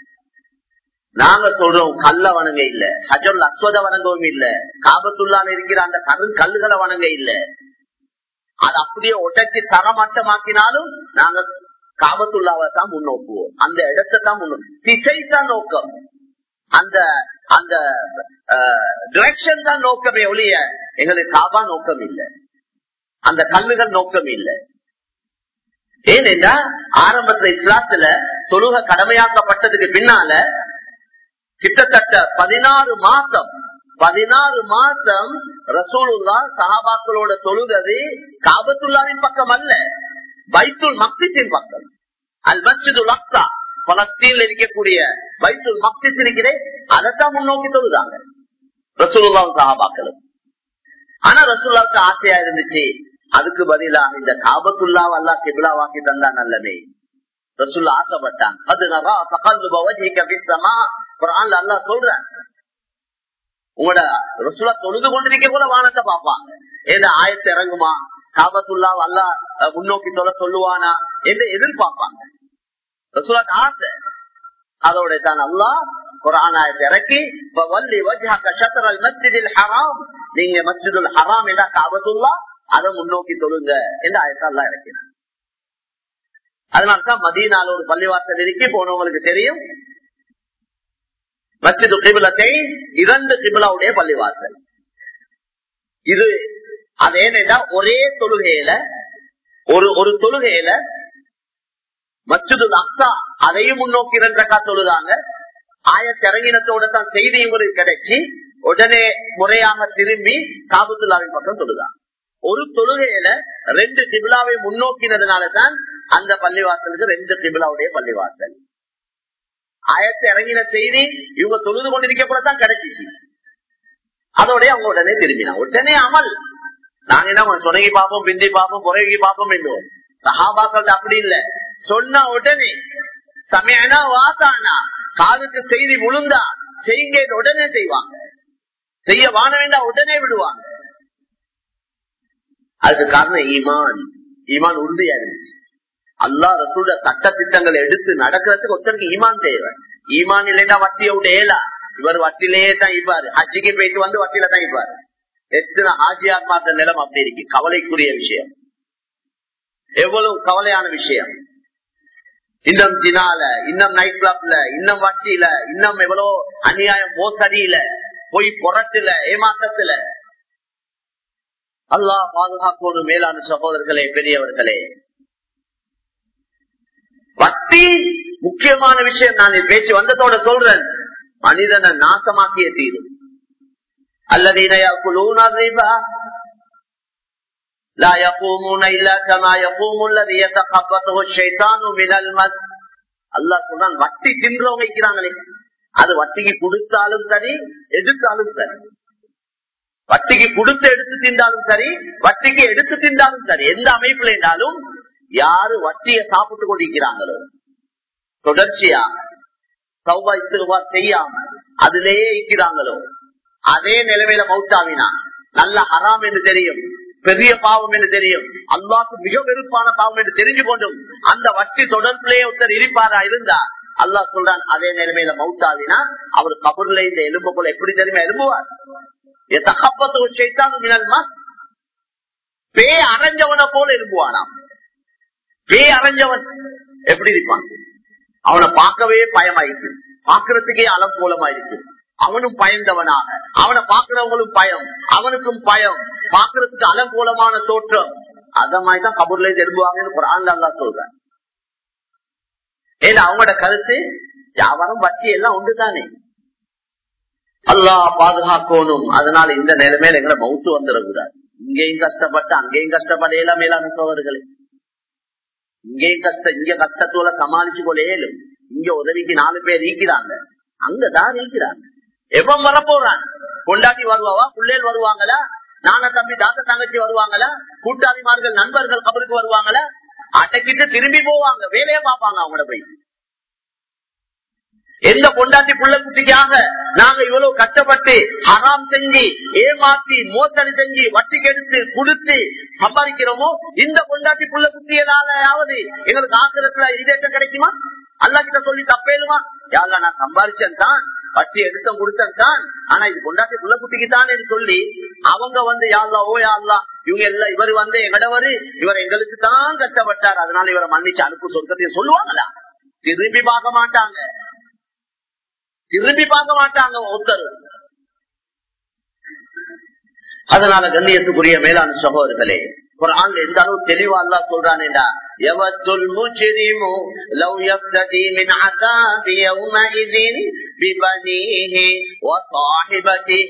நாங்க சொல்றோம் கல்ல வணங்க இல்ல ஹஜல் அஸ்வத வணங்கவும் இல்ல காபத்துள்ளால இருக்கிற அந்த கரு கல்லுகளை வணங்க இல்ல அது அப்படியே உடைச்சு தரமட்டமாக்கினாலும் நாங்க காபத்துள்ளாவை தான் முன்னோக்குவோம் அந்த இடத்தை தான் முன்னோக்கு திசை தான் நோக்கம் அந்த அந்த டிரெக்ஷன் தான் நோக்கமே ஒழிய எங்களுக்கு காபா நோக்கம் இல்ல அந்த கல்லுகள் நோக்கம் இல்ல ஏனென்றா ஆரம்பத்துல இஸ்லாத்துல தொழுக கடமையாக்கப்பட்டதுக்கு பின்னால கிட்டத்தட்ட பதினாறு மாசம் பதினாறு மாசம் ரசூலுல்லா சஹாபாக்களோட தொழுகது காபத்துல்லாவின் பக்கம் அல்ல பைத்துல் மக்தின் பக்கம் அல் மஸ்ஜிதுல் அக்ஸா பலஸ்தீன்ல இருக்கக்கூடிய பைத்துல் மக்திஸ் இருக்கிறேன் அதைத்தான் முன்னோக்கி தொழுதாங்க ரசூலுல்லாவும் சஹாபாக்களும் ஆனா ரசூல்லாவுக்கு ஆசையா இருந்துச்சு அதுக்கு பதிலாக இந்த காபத்துல்லாவை அல்லா கிபிலா வாக்கி தந்தா நல்லதே ரசூல்லா ஆசைப்பட்டாங்க அது நரா தகல்லுப வஜ்ஹிக பிஸ்ஸமா குர்ஆன்ல அல்லாஹ் சொல்றான் உங்களோட ரசூலா தொழுது கொண்டிருக்க கூட வானத்தை பார்ப்பாங்க ஏதோ ஆயத்து இறங்குமா காபத்துல்லா அல்லா முன்னோக்கி தொலை சொல்லுவானா என்று எதிர்பார்ப்பாங்க ரசூலாக்கு ஆசை அதோட தான் அல்லாஹ் குரான் ஆயத்தை இறக்கி வல்லி வஜ்ஹக ஷத்ரல் மஸ்ஜிதில் ஹராம் நீங்க மஸ்ஜிதுல் ஹராம் என்ற காபத்துல்லா அதை முன்னோக்கி தொழுங்க என்று ஆயத்தை அல்லாஹ் இறக்கினார் அதனால்தான் மதியனால ஒரு பள்ளிவாசல் இருக்கு போனவங்களுக்கு தெரியும் மஸ்ஜிது கிபிலத்தை இரண்டு கிபிலாவுடைய பள்ளிவாசல் இது அது ஏனென்றா ஒரே தொழுகையில ஒரு ஒரு தொழுகையில மஸ்ஜிது அக்ஸா அதையும் முன்னோக்கி இரண்டு ரக்கா தொழுதாங்க ஆயத்திறங்கினத்தோட தான் செய்தி உங்களுக்கு கிடைச்சி உடனே முறையாக திரும்பி காபத்துல்லாவின் பக்கம் தொழுதாங்க ஒரு தொழுகையில ரெண்டு திபிலாவை முன்னோக்கினதுனாலதான் அந்த பள்ளிவாசலுக்கு ரெண்டு திபிலாவுடைய பள்ளிவாசல் ஆயத்தை இறங்கின செய்தி இவங்க தொழுது கொண்டிருக்கப்பதான் கிடைச்சிச்சு அதோடய அவங்க உடனே திரும்பினா உடனே அமல் நாங்க என்ன சொனகி பார்ப்போம் பிந்தி பார்ப்போம் புறகி பார்ப்போம் என்றோம் சஹாபாக்கள் அப்படி இல்ல சொன்ன உடனே சமயனா வாத்தானா காதுக்கு செய்தி விழுந்தா செய்யுங்க உடனே செய்வாங்க செய்ய வான வேண்டாம் உடனே விடுவாங்க அதுக்கு காரணம் ஈமான் ஈமான் உறுதியா இருந்துச்சு அல்லா ரசூல சட்ட திட்டங்களை எடுத்து நடக்கிறதுக்கு ஒருத்தருக்கு ஈமான் தேவை ஈமான் இல்லைன்னா வட்டியை விட ஏலா இவர் வட்டிலேயே தான் இப்பாரு ஹஜ்ஜிக்கு போயிட்டு வந்து வட்டியில தான் இப்பாரு எத்தனை ஹாஜியார் பார்த்த நிலம் அப்படி இருக்கு கவலைக்குரிய விஷயம் எவ்வளவு கவலையான விஷயம் இன்னும் தினால இன்னும் நைட் கிளப்ல இன்னும் வட்டியில இன்னும் எவ்வளவு அநியாயம் மோசடியில பொய் புரட்டுல ஏமாற்றத்துல அல்லா பாதுகாக்கணும் மேலான சகோதரர்களே பெரியவர்களே வட்டி முக்கியமான விஷயம் நான் பேச்சு வந்ததோட சொல்றேன் மனிதனை நாசமாக்கிய தீரும் الذين يأكلون الربا لا يقومون إلا كما يقوم الذي يتخبطه الشيطان من المس அல்லாஹ் சொல்றான் வட்டி தின்றவங்க வைக்கிறாங்களே அது வட்டிக்கு கொடுத்தாலும் சரி எடுத்தாலும் சரி வட்டிக்கு கொடுத்து எடுத்து தின்றாலும் சரி வட்டிக்கு எடுத்து தின்றாலும் சரி எந்த அமைப்புல இருந்தாலும் யாரு வட்டியை சாப்பிட்டு கொண்டிருக்கிறாங்களோ தொடர்ச்சியா சௌபா இஸ்திருவா செய்யாம அதிலேயே இருக்கிறாங்களோ அதே நிலைமையில மௌத்தாவினா நல்ல ஹராம் என்று தெரியும் பெரிய பாவம் என்று தெரியும் அல்லாக்கு மிக வெறுப்பான பாவம் என்று தெரிஞ்சு கொண்டும் அந்த வட்டி தொடர்பிலே ஒருத்தர் இருப்பாரா இருந்தா அல்லாஹ் சொல்றான் அதே நிலைமையில மௌத்தாவினா அவர் கபூர்ல இந்த எலும்பு போல எப்படி தெரியுமா எலும்புவார் பே அரைஞ்சவனை போல எலும்புவானாம் பே அரைஞ்சவன் எப்படி இருப்பான் அவனை பார்க்கவே பயமாயிருக்கு பாக்குறதுக்கே அலங்கோலமாயிருக்கு அவனும் பயந்தவனாக அவனை பாக்குறவங்களும் பயம் அவனுக்கும் பயம் பாக்குறதுக்கு அலங்கோலமான தோற்றம் அத மாதிரிதான் கபூர்ல எழுப்புவாங்கன்னு குரான் அல்லா சொல்றேன் ஏன்னா அவங்களோட கருத்து யாவரும் வட்டி எல்லாம் உண்டுதானே அல்லா பாதுகாக்கணும் அதனால இந்த நிலைமையில எங்களை மவுத்து வந்துடக்கூடாது இங்கேயும் கஷ்டப்பட்டு அங்கேயும் கஷ்டப்பட எல்லாம் மேலான சோதர்களே இங்கேயும் கஷ்டம் இங்க கஷ்டத்தோட சமாளிச்சு கொள்ளையிலும் இங்க உதவிக்கு நாலு பேர் ஈக்கிறாங்க அங்கதான் ஈக்கிறாங்க எப்ப வர போறான் கொண்டாடி வருவாவா பிள்ளைகள் வருவாங்களா நான தம்பி தாத்த தங்கச்சி வருவாங்களா கூட்டாளிமார்கள் நண்பர்கள் கபருக்கு வருவாங்களா அட்டைக்கிட்டு திரும்பி போவாங்க வேலையை பார்ப்பாங்க அவங்கள போய் எந்த பொண்டாட்டி புள்ள குட்டிக்காக நாங்க இவ்வளவு கஷ்டப்பட்டு ஹராம் செஞ்சு ஏமாத்தி மோசடி செஞ்சு வட்டி கெடுத்து கொடுத்து சம்பாதிக்கிறோமோ இந்த பொண்டாட்டி புள்ள குட்டியதாலாவது எங்களுக்கு ஆக்கிரத்துல இதேற்றம் கிடைக்குமா அல்லா கிட்ட சொல்லி தப்பேலுமா யாருல நான் சம்பாதிச்சேன் தான் வட்டி எடுத்தம் கொடுத்தேன் தான் ஆனா இது கொண்டாட்டி புள்ள குட்டிக்கு தான் சொல்லி அவங்க வந்து யாழ்லா ஓ யாழ்லா இவங்க எல்லாம் இவர் வந்து எங்கடவரு இவர் எங்களுக்கு தான் கஷ்டப்பட்டார் அதனால இவரை மன்னிச்சு அனுப்பு சொர்க்கத்தையும் சொல்லுவாங்களா திரும்பி பார்க்க மாட்டாங்க திரும்பி பார்க்க மாட்டாங்க ஒருத்தர் அதனால கண்ணியத்துக்குரிய மேலான சகோதரர்களே குரான்ல எந்த அளவு தெளிவா அல்லா சொல்றானேடா எவத்துல் முஜ்ரிமு லவ் யஃப்ததி மின் அஸாபி யௌமஇதின் பிபனீஹி وصاحبته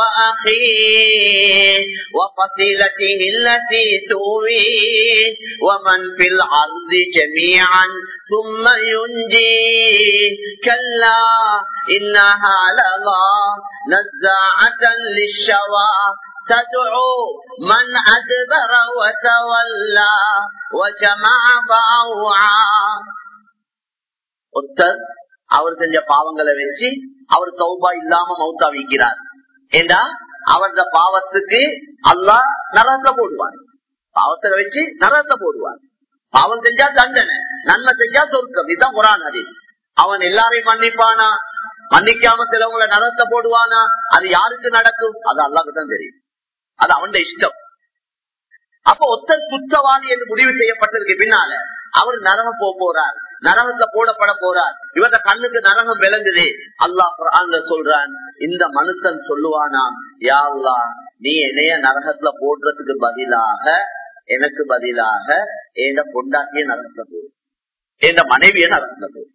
وأخيه وفصيلته التي تؤويه ومن في الأرض جميعا ثم ينجيه كلا إنها لظى نزاعة للشوى تدعو من أدبر وتولى وجمع فأوعى ஒருத்தர் அவர் செஞ்ச பாவங்களை வச்சு அவர் சௌபா இல்லாம மௌத்தா வைக்கிறார் ஏண்டா அவரது பாவத்துக்கு அல்லாஹ் நரத்தை போடுவார் பாவத்தை வச்சு நரத்தை போடுவார் பாவம் செஞ்சா தண்டனை நன்மை செஞ்சா சொர்க்கம் இதுதான் குரான் அது அவன் எல்லாரையும் மன்னிப்பானா மன்னிக்காம சிலவங்களை நரத்தை போடுவானா அது யாருக்கு நடக்கும் அது அல்லாவுக்கு தான் தெரியும் அது அவன் இஷ்டம் அப்ப ஒத்தர் குற்றவாளி என்று முடிவு செய்யப்பட்டதுக்கு பின்னால அவர் நரகம் போக போறார் நரகத்துல போடப்பட போறார் இவர கண்ணுக்கு நரகம் விளங்குது அல்லாஹ் குரான்ல சொல்றான் இந்த மனுஷன் சொல்லுவானாம் யா அல்லா நீ என்னைய நரகத்துல போடுறதுக்கு பதிலாக எனக்கு பதிலாக என் பொண்டாட்டிய நரகத்துல போடு என் மனைவிய நரகத்துல போடு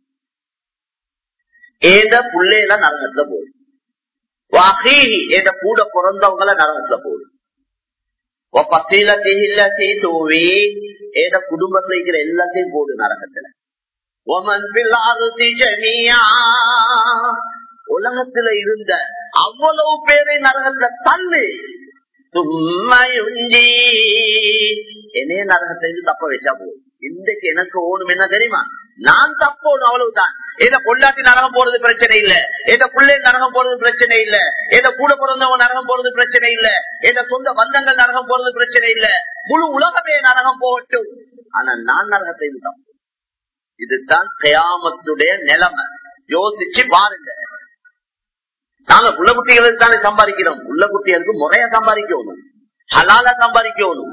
ஏத புள்ளையில நரகத்துல போடு வாகீஹி என்ற கூட பிறந்தவங்கள நரகத்துல போடு குடும்பத்துல இருக்கிற எல்லாத்தையும் போடு நரகத்துல ومن في الأرض جميعا உலகத்துல இருந்த அவ்வளவு பேரை நரகத்தை தள்ளு சும்மையுஞ்சி என்னைய நரகத்தை தப்ப வச்சா போதும் இன்றைக்கு எனக்கு ஓணும் என்ன தெரியுமா நான் தப்போணும் அவ்வளவுதான் ஏதோ கொண்டாட்டி நரகம் போறது பிரச்சனை இல்ல ஏதோ பிள்ளை நரகம் போறது பிரச்சனை இல்ல ஏதோ கூட பிறந்தவங்க நரகம் போறது பிரச்சனை இல்ல ஏதோ சொந்த பந்தங்கள் நரகம் போறது பிரச்சனை இல்ல முழு உலகமே நரகம் போகட்டும் ஆனா நான் நரகத்தை தப்பு இதுதான் கயாமத்துடைய நிலைமை யோசிச்சு பாருங்க நாங்க புள்ள குட்டிகளுக்கு தானே சம்பாதிக்கிறோம் உள்ள குட்டிகளுக்கு முறைய சம்பாதிக்கணும் ஹலால சம்பாதிக்கணும்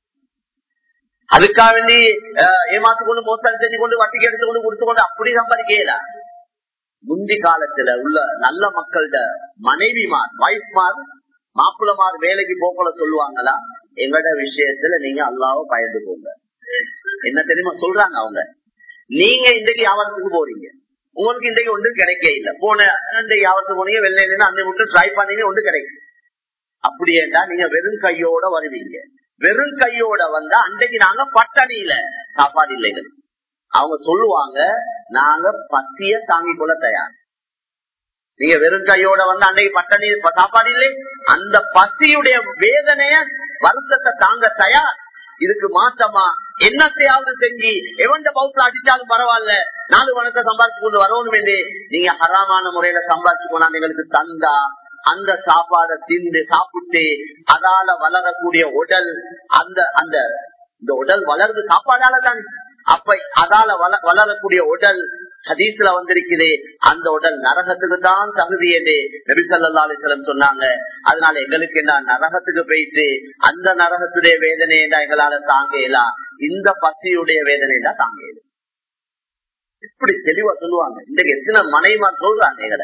அதுக்காக வேண்டி ஏமாத்து கொண்டு மோசடி செஞ்சு கொண்டு வட்டிக்கு எடுத்து கொண்டு கொடுத்து கொண்டு அப்படி சம்பாதிக்கல முந்தி காலத்துல உள்ள நல்ல மக்கள்கிட்ட மனைவிமார் வைஃப்மார் மாப்பிளமார் வேலைக்கு போக்கல சொல்லுவாங்களா எங்கட விஷயத்துல நீங்க அல்லாவ பயந்து போங்க என்ன தெரியுமா சொல்றாங்க அவங்க நீங்க இன்றைக்கு வியாபாரத்துக்கு போறீங்க உங்களுக்கு இன்றைக்கு ஒன்றும் கிடைக்க இல்ல போன இந்த வியாபாரத்துக்கு போனீங்க வெள்ளையில அந்த விட்டு ட்ரை பண்ணீங்க ஒன்றும் கிடைக்கும் அப்படியேண்டா நீங்க வெறும் கையோட வருவீங்க வெறும் கையோட வந்தா அன்றைக்கு நாங்க பட்டணியில சாப்பாடு இல்லைங்க அவங்க சொல்லுவாங்க நாங்க பசிய தாங்கிக் கொள்ள தயார் நீங்க வெறும் கையோட வந்து அன்னைக்கு பட்டணி சாப்பாடு இல்லை அந்த பசியுடைய வேதனைய வருத்தத்தை தாங்க தயார் இதுக்கு மாத்தமா என்னத்தையாவது செஞ்சு எவன்ட பௌத்துல அடிச்சாலும் பரவாயில்ல நாலு வணக்கம் சம்பாதிச்சு கொண்டு வரணும் என்று நீங்க ஹராமான முறையில சம்பாதிச்சு கொண்டாந்து எங்களுக்கு தந்தா அந்த சாப்பாடை திண்டு சாப்பிட்டு அதால வளரக்கூடிய உடல் அந்த அந்த இந்த உடல் வளர்ந்து சாப்பாடால தான் அப்ப அதால வளரக்கூடிய உடல் ஹதீஸ்ல வந்திருக்குது அந்த உடல் நரகத்துக்கு தான் தகுதியது நபிசல்லா அலிஸ்லம் சொன்னாங்க அதனால எங்களுக்கு என்ன நரகத்துக்கு போயிட்டு அந்த நரகத்துடைய வேதனை தான் எங்களால தாங்கலாம் இந்த பசியுடைய வேதனை தான் தாங்கலாம் இப்படி தெளிவா சொல்லுவாங்க இன்றைக்கு எத்தனை மனைமார் சொல்றாங்க எங்களை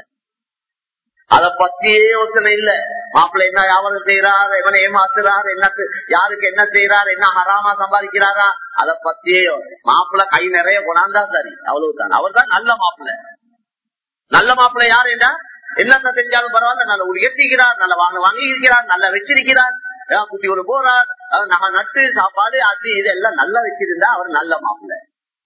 அத பத்தியே யோசனை இல்ல மாப்பிள்ள என்ன வியாபாரம் செய்யறார் எவனை ஏமாத்துறார் என்ன யாருக்கு என்ன செய்யறார் என்ன ஹராமா சம்பாதிக்கிறாரா அத பத்தியே மாப்பிள்ள கை நிறைய கொண்டாந்தா சரி அவ்வளவுதான் அவர் தான் நல்ல மாப்பிள்ள நல்ல மாப்பிள்ள யார் என்ன என்னென்ன செஞ்சாலும் பரவாயில்ல நல்ல உயர்த்திக்கிறார் நல்ல வாங்க வாங்கி இருக்கிறார் நல்லா வச்சிருக்கிறார் குட்டியோடு போறார் நகை நட்டு சாப்பாடு அது இது எல்லாம் நல்லா வச்சிருந்தா அவர் நல்ல மாப்பிள்ள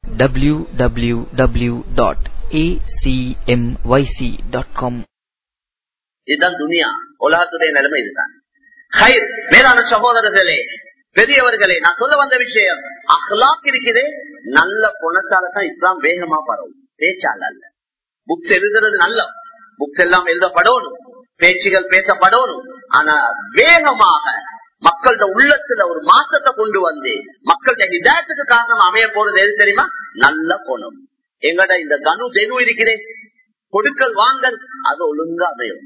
www.acmyc.com இதுதான் துனியா உலகத்துடைய நிலைமை இதுதான் மேலான சகோதரர்களே பெரியவர்களே நான் சொல்ல வந்த விஷயம் அஹ்லாக் இருக்குது நல்ல குணத்தால தான் இஸ்லாம் வேகமா பரவும் பேச்சால அல்ல புக்ஸ் எழுதுறது நல்ல புக்ஸ் எல்லாம் எழுதப்படணும் பேச்சுகள் பேசப்படணும் ஆனா வேகமாக மக்களோட உள்ளத்துல ஒரு மாற்றத்தை கொண்டு வந்து மக்களோட ஹிதாயத்துக்கு காரணம் அமைய போறது எது தெரியுமா நல்ல குணம் எங்கட இந்த கனு தெனு இருக்கிறேன் கொடுக்கல் வாங்கல் அது ஒழுங்கா அமையும்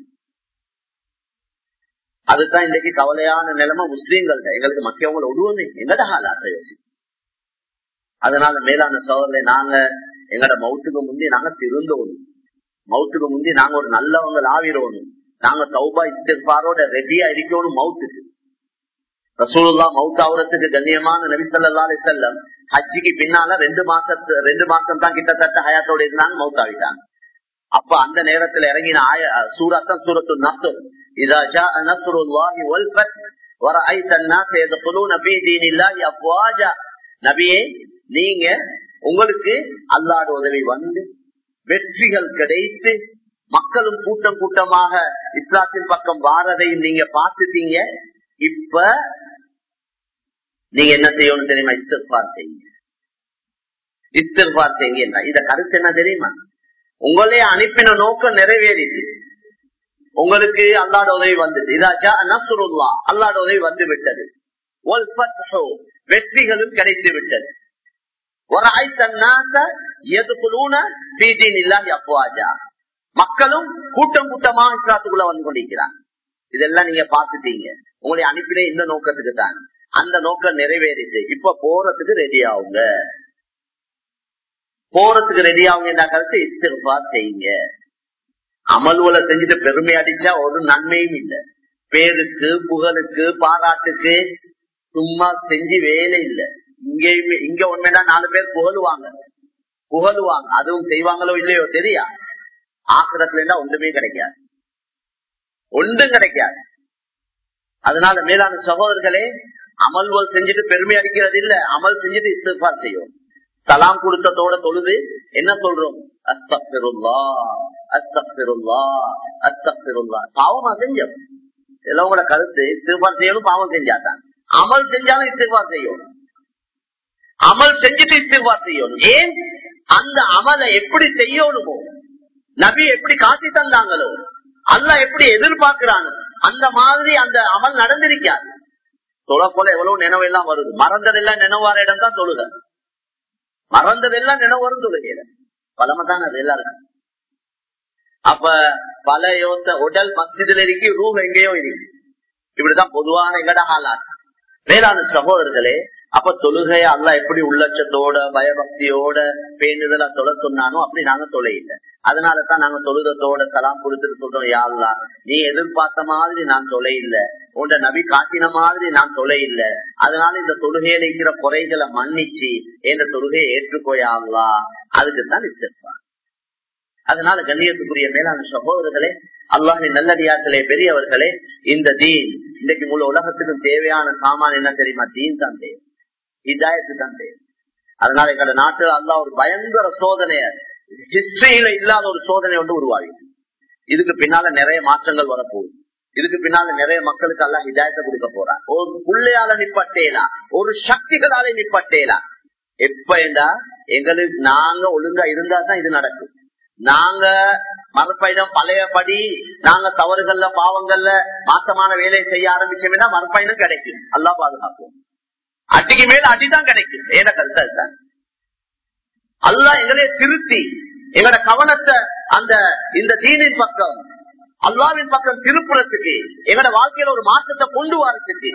அதுதான் இன்றைக்கு கவலையான நிலைமை முஸ்லீம்கள் எங்களுக்கு மக்கியவங்களை விடுவோமே எங்கட ஹாலாத்த யோசி அதனால மேலான சோழர்ல நாங்க எங்கட மவுத்துக்கு முந்தி நாங்க திருந்தோணும் மவுத்துக்கு முந்தி நாங்க ஒரு நல்லவங்க ஆவிரோணும் நாங்க சௌபா இஸ்திஃபாரோட ரெடியா இருக்கணும் மவுத்துக்கு ரசூலுல்லா மவுத் ஆகுறதுக்கு கண்ணியமான நபிசல்லா செல்லம் ஹஜ்ஜிக்கு பின்னால ரெண்டு மாசத்து ரெண்டு மாசம் தான் கிட்டத்தட்ட ஹயாத்தோட இருந்தாங்க மவுத் ஆகிட்டாங்க அப்ப அந்த நேரத்துல இறங்கின ஆய சூரத்தான் சூரத்து நசர் இதா ஜா நஸ்ருல்லாஹி வல் ஃபத் ورأيت الناس يدخلون في دين الله أفواجا நபியே நீங்க உங்களுக்கு அல்லாட உதவி வந்து வெற்றிகள் கிடைத்து மக்களும் கூட்டம் கூட்டமாக இஸ்லாத்தின் பக்கம் வாரதையும் நீங்க பார்த்துட்டீங்க இப்ப நீங்க என்ன செய்யணும் தெரியுமா இஸ்திர்பார் செய்யுங்க இஸ்திர்பார் செய்யுங்க இத கருத்து என்ன தெரியுமா உங்களே அனுப்பின நோக்கம் நிறைவேறிச்சு உங்களுக்கு அல்லாட உதவி வந்தது இதாச்சா நசுருல்லா அல்லாட உதவி வந்து விட்டது வெற்றிகளும் கிடைத்து விட்டது மக்களும் கூட்டம் கூட்டமா இஸ்லாத்துக்குள்ள வந்து கொண்டிருக்கிறாங்க இதெல்லாம் நீங்க பாத்துட்டீங்க உங்களை அனுப்பின இந்த நோக்கத்துக்கு தான் அந்த நோக்கம் நிறைவேறிச்சு இப்ப போறதுக்கு ரெடி ஆகுங்க போறதுக்கு ரெடி ஆகுங்க கருத்து இஸ்திருப்பா செய்யுங்க அமல்வலை செஞ்சுட்டு பெருமை அடிச்சா ஒரு நன்மையும் இல்லை பேருக்கு புகழுக்கு பாராட்டுக்கு சும்மா செஞ்சு வேலை இல்லை இங்கேயுமே இங்க உண்மைதான் நாலு பேர் புகழுவாங்க புகழுவாங்க அதுவும் செய்வாங்களோ இல்லையோ தெரியா ஆக்கிரத்துல இருந்தா ஒன்றுமே கிடைக்காது ஒன்றும் கிடைக்காது அதனால மேலான சகோதரர்களே அமல்வல் செஞ்சுட்டு பெருமை அடிக்கிறது இல்ல அமல் செஞ்சுட்டு இஸ்திஃபார் செய்யும் சலாம் கொடுத்ததோட தொழுது என்ன சொல்றோம் அஸ்தபிருல்லா அஸ்தபிருல்லா அஸ்தபிருல்லா பாவமா செஞ்சோம் இதெல்லாம் உங்களோட கருத்து இஸ்திஃபார் செய்யணும் பாவம் செஞ்சாதான் அமல் செஞ்சாலும் இஸ்திஃபார் செய்யணும் அமல் செஞ்சுட்டு இஸ்திஃபார் செய்யணும் ஏன் அந்த அமலை எப்படி செய்யணுமோ நபி எப்படி காட்டி தந்தாங்களோ அல்ல எப்படி எதிர்பார்க்கிறானோ அந்த மாதிரி அந்த அமல் நடந்திருக்காது தொலை போல எவ்வளவு நினைவு எல்லாம் வருது மறந்ததெல்லாம் நினைவார இடம் தான் தொழுக மறந்ததெல்லாம் நினைவு வரும் தொழுகையில பலமை தான் அது எல்லாருக்கும் அப்ப பல யோச உடல் மஸ்ஜிதில் இருக்கு ரூம் எங்கேயோ இருக்கு இப்படிதான் பொதுவான எங்கட ஹாலாத் வேளாண் சகோதரர்களே அப்ப தொழுகைய அல்ல எப்படி உள்ளட்சத்தோட பயபக்தியோட பேணுதலா தொலை சொன்னானோ அப்படி நாங்க தொலை இல்லை அதனாலதான் நாங்க தொழுதத்தோட சலாம் கொடுத்துட்டு சொல்றோம் யாழ்லா நீ எதிர்பார்த்த மாதிரி நான் தொலை இல்ல உண்ட நபி காட்டின மாதிரி நான் தொலை இல்ல அதனால இந்த தொழுகையில இருக்கிற குறைகளை மன்னிச்சு இந்த தொழுகையை ஏற்றுக்கோயாங்களா அதுக்குத்தான் இஸ்திருப்பான் அதனால கண்ணியத்துக்குரிய மேலான சகோதரர்களே அல்லாஹின் நல்லடியார்களே பெரியவர்களே இந்த தீன் இன்னைக்கு முழு உலகத்துக்கும் தேவையான சாமான் என்ன தெரியுமா தீன் தான் தேவை இதாயத்து தான் தேவை அதனால எங்களோட நாட்டில் அல்லா ஒரு பயங்கர சோதனைய ஹிஸ்டரியில இல்லாத ஒரு சோதனை ஒன்று உருவாகி இதுக்கு பின்னால நிறைய மாற்றங்கள் வரப்போகுது இதுக்கு பின்னால நிறைய மக்களுக்கு எல்லாம் ஹிதாயத்தை கொடுக்க போறான் ஒரு பிள்ளையால நிப்பட்டேலா ஒரு சக்திகளால நிப்பட்டேலா எப்ப என்றா எங்களுக்கு நாங்க ஒழுங்கா இருந்தா தான் இது நடக்கும் நாங்க மறுபயணம் பழையபடி நாங்க தவறுகள்ல பாவங்கள்ல மாசமான வேலையை செய்ய ஆரம்பிச்சோம்னா மறுபயணம் கிடைக்கும் அல்லா பாதுகாப்போம் அடிக்கு மேல அடிதான் கிடைக்கும் ஏன கருத்து தான் அல்லா எங்களே திருத்தி எங்களோட கவனத்தை அந்த இந்த தீனின் பக்கம் அல்லாவின் பக்கம் திருப்புறத்துக்கு எங்களோட வாழ்க்கையில ஒரு மாற்றத்தை கொண்டு வரத்துக்கு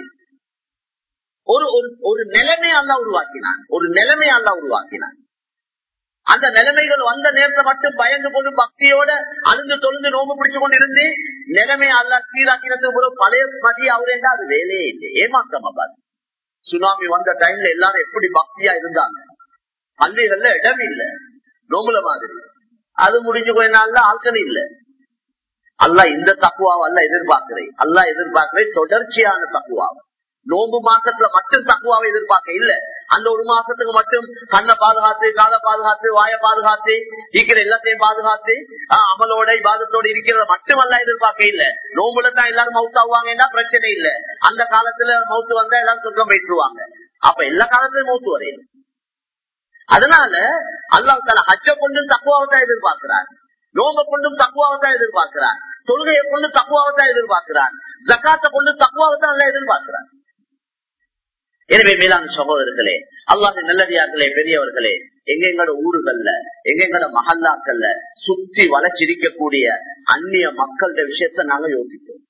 ஒரு ஒரு நிலைமை அல்லா உருவாக்கினான் ஒரு நிலைமை அல்லா உருவாக்கினான் அந்த நிலைமைகள் வந்த நேரத்தை மட்டும் பயந்து கொண்டு பக்தியோட அழுந்து தொழுந்து நோம்பு பிடிச்சு கொண்டு இருந்து நிலைமை அல்லா சீராக்கிறதுக்கு ஒரு பழைய மதி அவரேண்டா அது வேலையே இல்லை ஏமாற்றம் அப்பாது சுனாமி வந்த டைம்ல எல்லாரும் எப்படி பக்தியா இருந்தாங்க பள்ளிகள்ல இடம் இல்ல நோம்புல மாதிரி அது முடிஞ்சு போய் நாள்ல ஆட்கள் இல்ல அல்ல இந்த தக்குவாவை அல்ல எதிர்பார்க்கிறேன் அல்ல எதிர்பார்க்கிறேன் தொடர்ச்சியான தக்குவாவை நோம்பு மாசத்துல மட்டும் தக்குவாவை எதிர்பார்க்க இல்ல அந்த ஒரு மாசத்துக்கு மட்டும் கண்ணை பாதுகாத்து காதை பாதுகாத்து வாய பாதுகாத்து இருக்கிற எல்லாத்தையும் பாதுகாத்து அமலோட பாதத்தோட இருக்கிறத மட்டுமல்ல எதிர்பார்க்க இல்ல நோம்புல தான் எல்லாரும் மவுத் ஆகுவாங்கன்னா பிரச்சனை இல்ல அந்த காலத்துல மவுத்து வந்தா எல்லாரும் சொர்க்கம் போயிட்டுருவாங்க அப்ப எல்லா காலத்திலும் மவுத்து வரையும் அதனால அல்லாஹ் தலா ஹஜ்ஜ கொண்டும் தக்குவாவத்தான் எதிர்பார்க்கிறார் நோம்ப கொண்டும் தக்குவாவத்தான் எதிர்பார்க்கிறார் தொழுகையை கொண்டு தக்குவாவத்தான் எதிர்பார்க்கிறார் ஜக்காத்தை கொண்டு தக்குவாவத்தான் அல்ல எதிர்பார்க்கிறார் எனவே மேலான சகோதரர்களே அல்லாஹ் நல்லடியார்களே பெரியவர்களே எங்க எங்களோட ஊர்கள்ல எங்க எங்களோட மகல்லாக்கள்ல சுத்தி வளர்ச்சிருக்கக்கூடிய அந்நிய மக்களோட விஷயத்த நாங்க யோசிப்போம்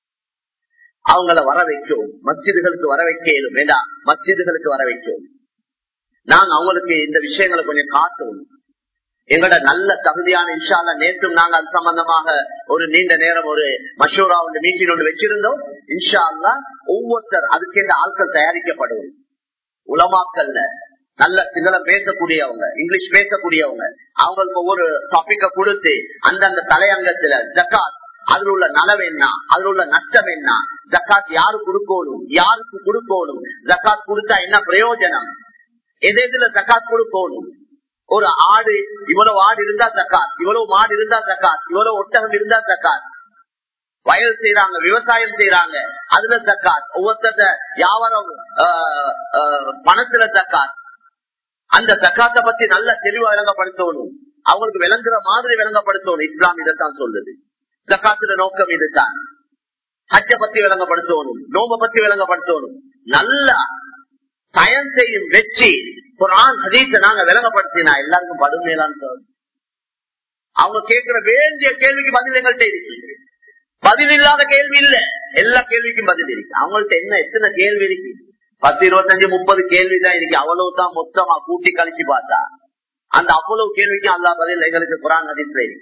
அவங்கள வர வைக்கும் மஸ்ஜிதுகளுக்கு வர வைக்க இயலும் வேண்டாம் மஸ்ஜிதுகளுக்கு வர வைக்கும் நாங்க அவங்களுக்கு இந்த விஷயங்களை கொஞ்சம் காட்டணும் எங்களோட நல்ல தகுதியான இன்ஷால்ல நேற்றும் நாங்க அது சம்பந்தமாக ஒரு நீண்ட நேரம் ஒரு மஷூரா ஒன்று மீட்டிங் ஒன்று வச்சிருந்தோம் இன்ஷா அல்லா ஒவ்வொருத்தர் அதுக்கேற்ற ஆட்கள் தயாரிக்கப்படுவது உலமாக்கல்ல நல்ல சிங்களம் பேசக்கூடியவங்க இங்கிலீஷ் பேசக்கூடியவங்க அவங்களுக்கு ஒவ்வொரு டாபிக்க கொடுத்து அந்தந்த தலையங்கத்துல ஜக்காத் அதுல உள்ள நலவு என்ன அதுல உள்ள நஷ்டம் என்ன ஜக்காத் யாரு கொடுக்கணும் யாருக்கு கொடுக்கணும் ஜக்காத் கொடுத்தா என்ன பிரயோஜனம் எது எதுல ஜக்காத் கொடுக்கணும் ஒரு ஆடு இவ்வளவு ஆடு இருந்தா ஜக்காத் இவ்வளவு மாடு இருந்தா ஜக்காத் இவ்வளவு ஒட்டகம் இருந்தா ஜக்காத் வயல் செய்யறாங்க விவசாயம் செய்யறாங்க அதுல ஜக்காத் ஒவ்வொருத்த வியாபாரம் பணத்துல ஜக்காத் அந்த ஜக்காத்தை பத்தி நல்ல தெளிவா விளங்கப்படுத்தணும் அவங்களுக்கு விளங்குற மாதிரி விளங்கப்படுத்தணும் இஸ்லாம் இதைத்தான் சொல்லுது ஜக்காத்துல நோக்கம் இதுதான் ஹஜ்ஜ பத்தி விளங்கப்படுத்தணும் நோம்ப பத்தி விளங்கப்படுத்தணும் நல்ல சயன்ஸையும் வெற்றி குரான் ஹதீஸ நாங்க விளங்கப்படுத்தினா எல்லாருக்கும் படுமையிலான்னு சொல்றோம் அவங்க கேட்கிற வேண்டிய கேள்விக்கு பதில் எங்கள்கிட்ட இருக்கு பதில் இல்லாத கேள்வி இல்ல எல்லா கேள்விக்கும் பதில் இருக்கு அவங்கள்ட்ட என்ன எத்தனை கேள்வி இருக்கு பத்து இருபத்தஞ்சு முப்பது கேள்வி தான் இருக்கு அவ்வளவுதான் மொத்தமா கூட்டி கழிச்சு பார்த்தா அந்த அவ்வளவு கேள்விக்கும் அல்லா பதில் எங்களுக்கு குரான் ஹதீஸ்ல இருக்கு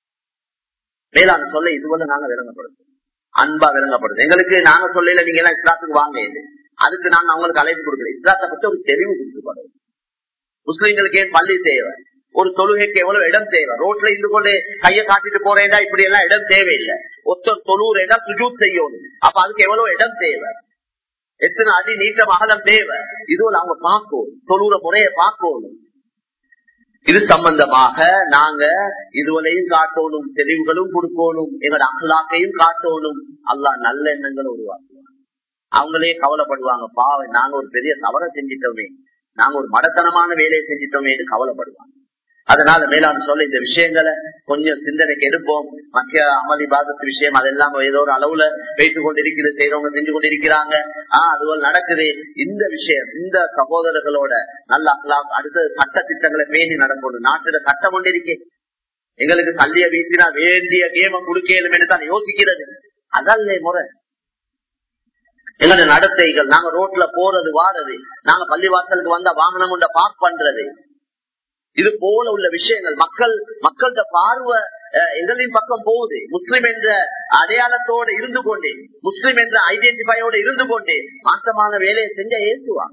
மேலான சொல்ல இதுவரை நாங்க விளங்கப்படுத்தும் அன்பா விளங்கப்படுது எங்களுக்கு நாங்க சொல்லல நீங்க எல்லாம் இஸ்லாத்துக்கு வாங்க இது அதுக்கு நாங்க அவங்களுக்கு அழைப்பு கொடுக்கல இஸ்லாத்தை பத்தி ஒரு தெளிவு கொடுத்துப்படுறோம் முஸ்லிம்களுக்கு ஏன் பள்ளி தேவை ஒரு தொழுகைக்கு எவ்வளவு இடம் தேவை ரோட்ல இருந்து கொண்டு கையை காட்டிட்டு போறேன்டா இப்படி எல்லாம் இடம் தேவையில்லை ஒருத்தர் தொழுறேடா சுஜூத் செய்யணும் அப்ப அதுக்கு எவ்வளவு இடம் தேவை எத்தனை அடி நீட்டம் அகலம் தேவை இதுவும் அவங்க பார்க்கணும் தொழுற முறையை பார்க்கணும் இது சம்பந்தமாக நாங்க இதுவரையும் காட்டணும் தெளிவுகளும் கொடுக்கணும் எங்களோட அகலாக்கையும் காட்டணும் அல்லா நல்ல எண்ணங்களை உருவாக்குவாங்க அவங்களே கவலைப்படுவாங்க பாவம் நாங்க ஒரு பெரிய தவறை செஞ்சிட்டோமே நாங்க ஒரு மடத்தனமான வேலையை செஞ்சிட்டோமே கவலைப்படுவாங்க அதனால மேலான சொல்ல இந்த விஷயங்களை கொஞ்சம் சிந்தனைக்கு எடுப்போம் மக்கிய அமளி பாதத்து விஷயம் அதெல்லாம் ஏதோ ஒரு அளவுல வைத்துக் கொண்டிருக்கிறது செய்யறவங்க செஞ்சு கொண்டிருக்கிறாங்க ஆஹ் அதுபோல் நடக்குது இந்த விஷயம் இந்த சகோதரர்களோட நல்ல அக்கலாம் அடுத்த சட்ட திட்டங்களை பேணி நடக்கணும் நாட்டுல சட்டம் கொண்டிருக்கே எங்களுக்கு தள்ளிய வீசினா வேண்டிய கேம குடுக்கலும் என்று தான் யோசிக்கிறது அதல்ல முறை எங்களோட நடத்தைகள் நாங்க ரோட்ல போறது வாரது நாங்க பள்ளிவாசலுக்கு வந்த வாகனம் உண்ட பார்க் பண்றது இது போல உள்ள விஷயங்கள் மக்கள் மக்கள்கிட்ட பார்வை எங்களின் பக்கம் போகுது முஸ்லிம் என்ற அடையாளத்தோட இருந்து கொண்டே முஸ்லிம் என்ற ஐடென்டிஃபையோட இருந்து கொண்டே மாற்றமான வேலையை செஞ்ச ஏசுவாங்க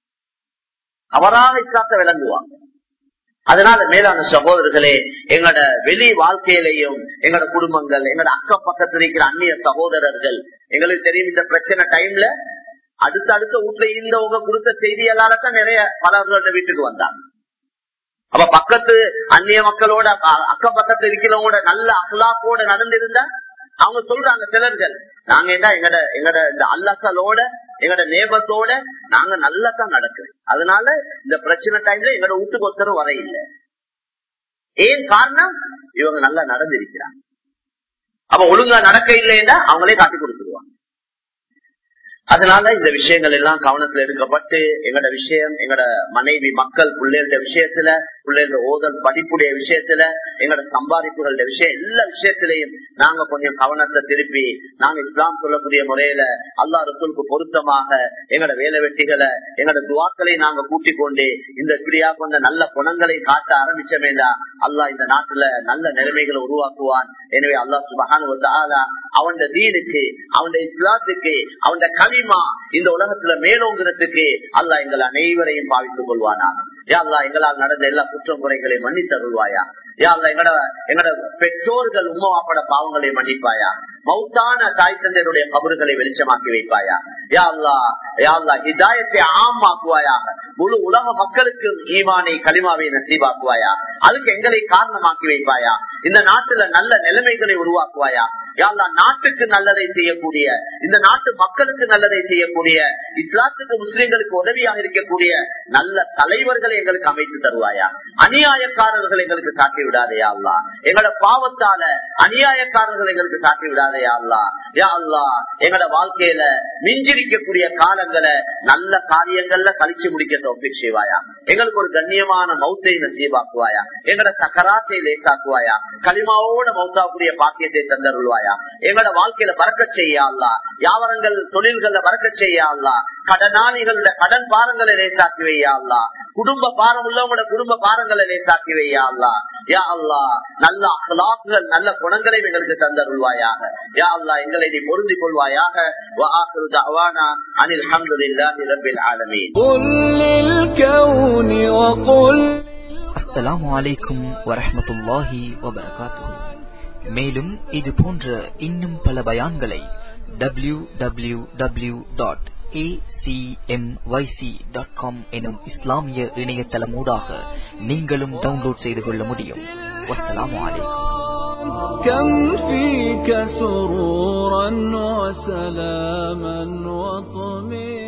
அவராக இஸ்லாத்தை விளங்குவாங்க அதனால மேலான சகோதரர்களே எங்களோட வெளி வாழ்க்கையிலையும் எங்களோட குடும்பங்கள் எங்களோட அக்கம் பக்கத்தில் இருக்கிற அந்நிய சகோதரர்கள் எங்களுக்கு தெரியும் இந்த பிரச்சனை டைம்ல அடுத்த அடுத்த வீட்டுல இருந்தவங்க கொடுத்த செய்தியெல்லாம் தான் நிறைய பலர்களோட வீட்டுக்கு வந்தாங்க அப்ப பக்கத்து அந்நிய மக்களோட அக்கம் பக்கத்துல இருக்கிறவங்களோட நல்ல அகலாப்போட நடந்திருந்தா அவங்க சொல்றாங்க சிலர்கள் நாங்க என்ன எங்கட எங்கட இந்த அல்லசலோட எங்கட நேபத்தோட நாங்க நல்லா தான் நடக்குது அதனால இந்த பிரச்சனை டைம்ல எங்கட வீட்டுக்கு ஒருத்தரும் வர இல்லை ஏன் காரணம் இவங்க நல்லா நடந்திருக்கிறாங்க அப்ப ஒழுங்கா நடக்க இல்லைன்னா அவங்களே காட்டி கொடுத்துருவாங்க அதனால இந்த விஷயங்கள் எல்லாம் கவனத்துல எடுக்கப்பட்டு எங்கட விஷயம் எங்கட மனைவி மக்கள் பிள்ளைகள விஷயத்துல பிள்ளைகள ஓதல் படிப்புடைய விஷயத்துல எங்கட சம்பாதிப்புகள விஷயம் எல்லா விஷயத்திலையும் நாங்க கொஞ்சம் கவனத்தை திருப்பி நாங்க இஸ்லாம் சொல்லக்கூடிய முறையில அல்லா ரசூலுக்கு பொருத்தமாக எங்கட வேலை வெட்டிகளை எங்கட துவாக்களை நாங்க கூட்டிக் கொண்டு இந்த இப்படியா கொஞ்சம் நல்ல குணங்களை காட்ட ஆரம்பிச்சமேடா அல்லாஹ் இந்த நாட்டுல நல்ல நிலைமைகளை உருவாக்குவான் எனவே அல்லா சுபகான அவன் தீனுக்கு அவன் இஸ்லாத்துக்கு அவன் களிமா இந்த உலகத்துல மேலோங்கிறதுக்கு அல்லா எங்கள் அனைவரையும் பாவித்துக் கொள்வானா யாழ்லா எங்களால் நடந்த எல்லா குற்றம் குறைகளை மன்னித்தருள்வாயா யாழ்லா எங்கட எங்கட பெற்றோர்கள் உமாப்பட பாவங்களை மன்னிப்பாயா மௌத்தான தாய் தந்தையருடைய கபறுகளை வெளிச்சமாக்கி வைப்பாயா யாழ்லா யாழ்லா ஹிதாயத்தை ஆமாக்குவாயாக முழு உலக மக்களுக்கு ஈமானை களிமாவை நசீபாக்குவாயா அதுக்கு எங்களை காரணமாக்கி வைப்பாயா இந்த நாட்டுல நல்ல நிலைமைகளை உருவாக்குவாயா யாழ்லா நாட்டுக்கு நல்லதை செய்யக்கூடிய இந்த நாட்டு மக்களுக்கு நல்லதை செய்யக்கூடிய இஸ்லாத்துக்கு முஸ்லிம்களுக்கு உதவியாக இருக்கக்கூடிய நல்ல தலைவர்களை எங்களுக்கு அமைத்து தருவாயா அநியாயக்காரர்கள் எங்களுக்கு காட்டி விடாதையா அல்லா எங்களோட பாவத்தால அநியாயக்காரர்கள் எங்களுக்கு காட்டி விடாதையா அல்லா யா அல்லா எங்களோட வாழ்க்கையில மிஞ்சிருக்கக்கூடிய காலங்களை நல்ல காரியங்கள்ல கழிச்சு முடிக்க தோப்பிக் செய்வாயா எங்களுக்கு ஒரு கண்ணியமான மௌத்தை நசீபாக்குவாயா எங்களோட சக்கராத்தை லேசாக்குவாயா களிமாவோட மௌத்தாக்கூடிய பாக்கியத்தை தந்தருள்வாயா எங்களோட வாழ்க்கையில பறக்க செய்யா யாவரங்கள் தொழில்கள்ல பறக்க செய்யா கடனாளிகளோட கடன் பாரங்களை லேசாக்கி வையா அல்லா குடும்ப பாரம் உள்ளவங்களோட குடும்ப பாரங்களை லேசாக்கி வையா அல்லா யா அல்லா நல்ல அகலாக்குகள் நல்ல குணங்களை எங்களுக்கு தந்தருள்வாயாக யா அல்லா எங்களை நீ பொருந்தி கொள்வாயாக அனில் அஹமதுல்லாஹி ரப்பில் ஆலமீன் அஸ்ஸலாமு அலைக்கும் வரஹ்மத்துல்லாஹி வபரகாத்துஹு மேலும் இது போன்ற இன்னும் பல பயான்களை W W W dot acmyc.com எனும் இஸ்லாமிய இணையதளமூடாக நீங்களும் டவுன்லோட் செய்து கொள்ள முடியும் வஸ்ஸலாமு அலைக்கும் كم فيك سرورا وسلاما وطمئنا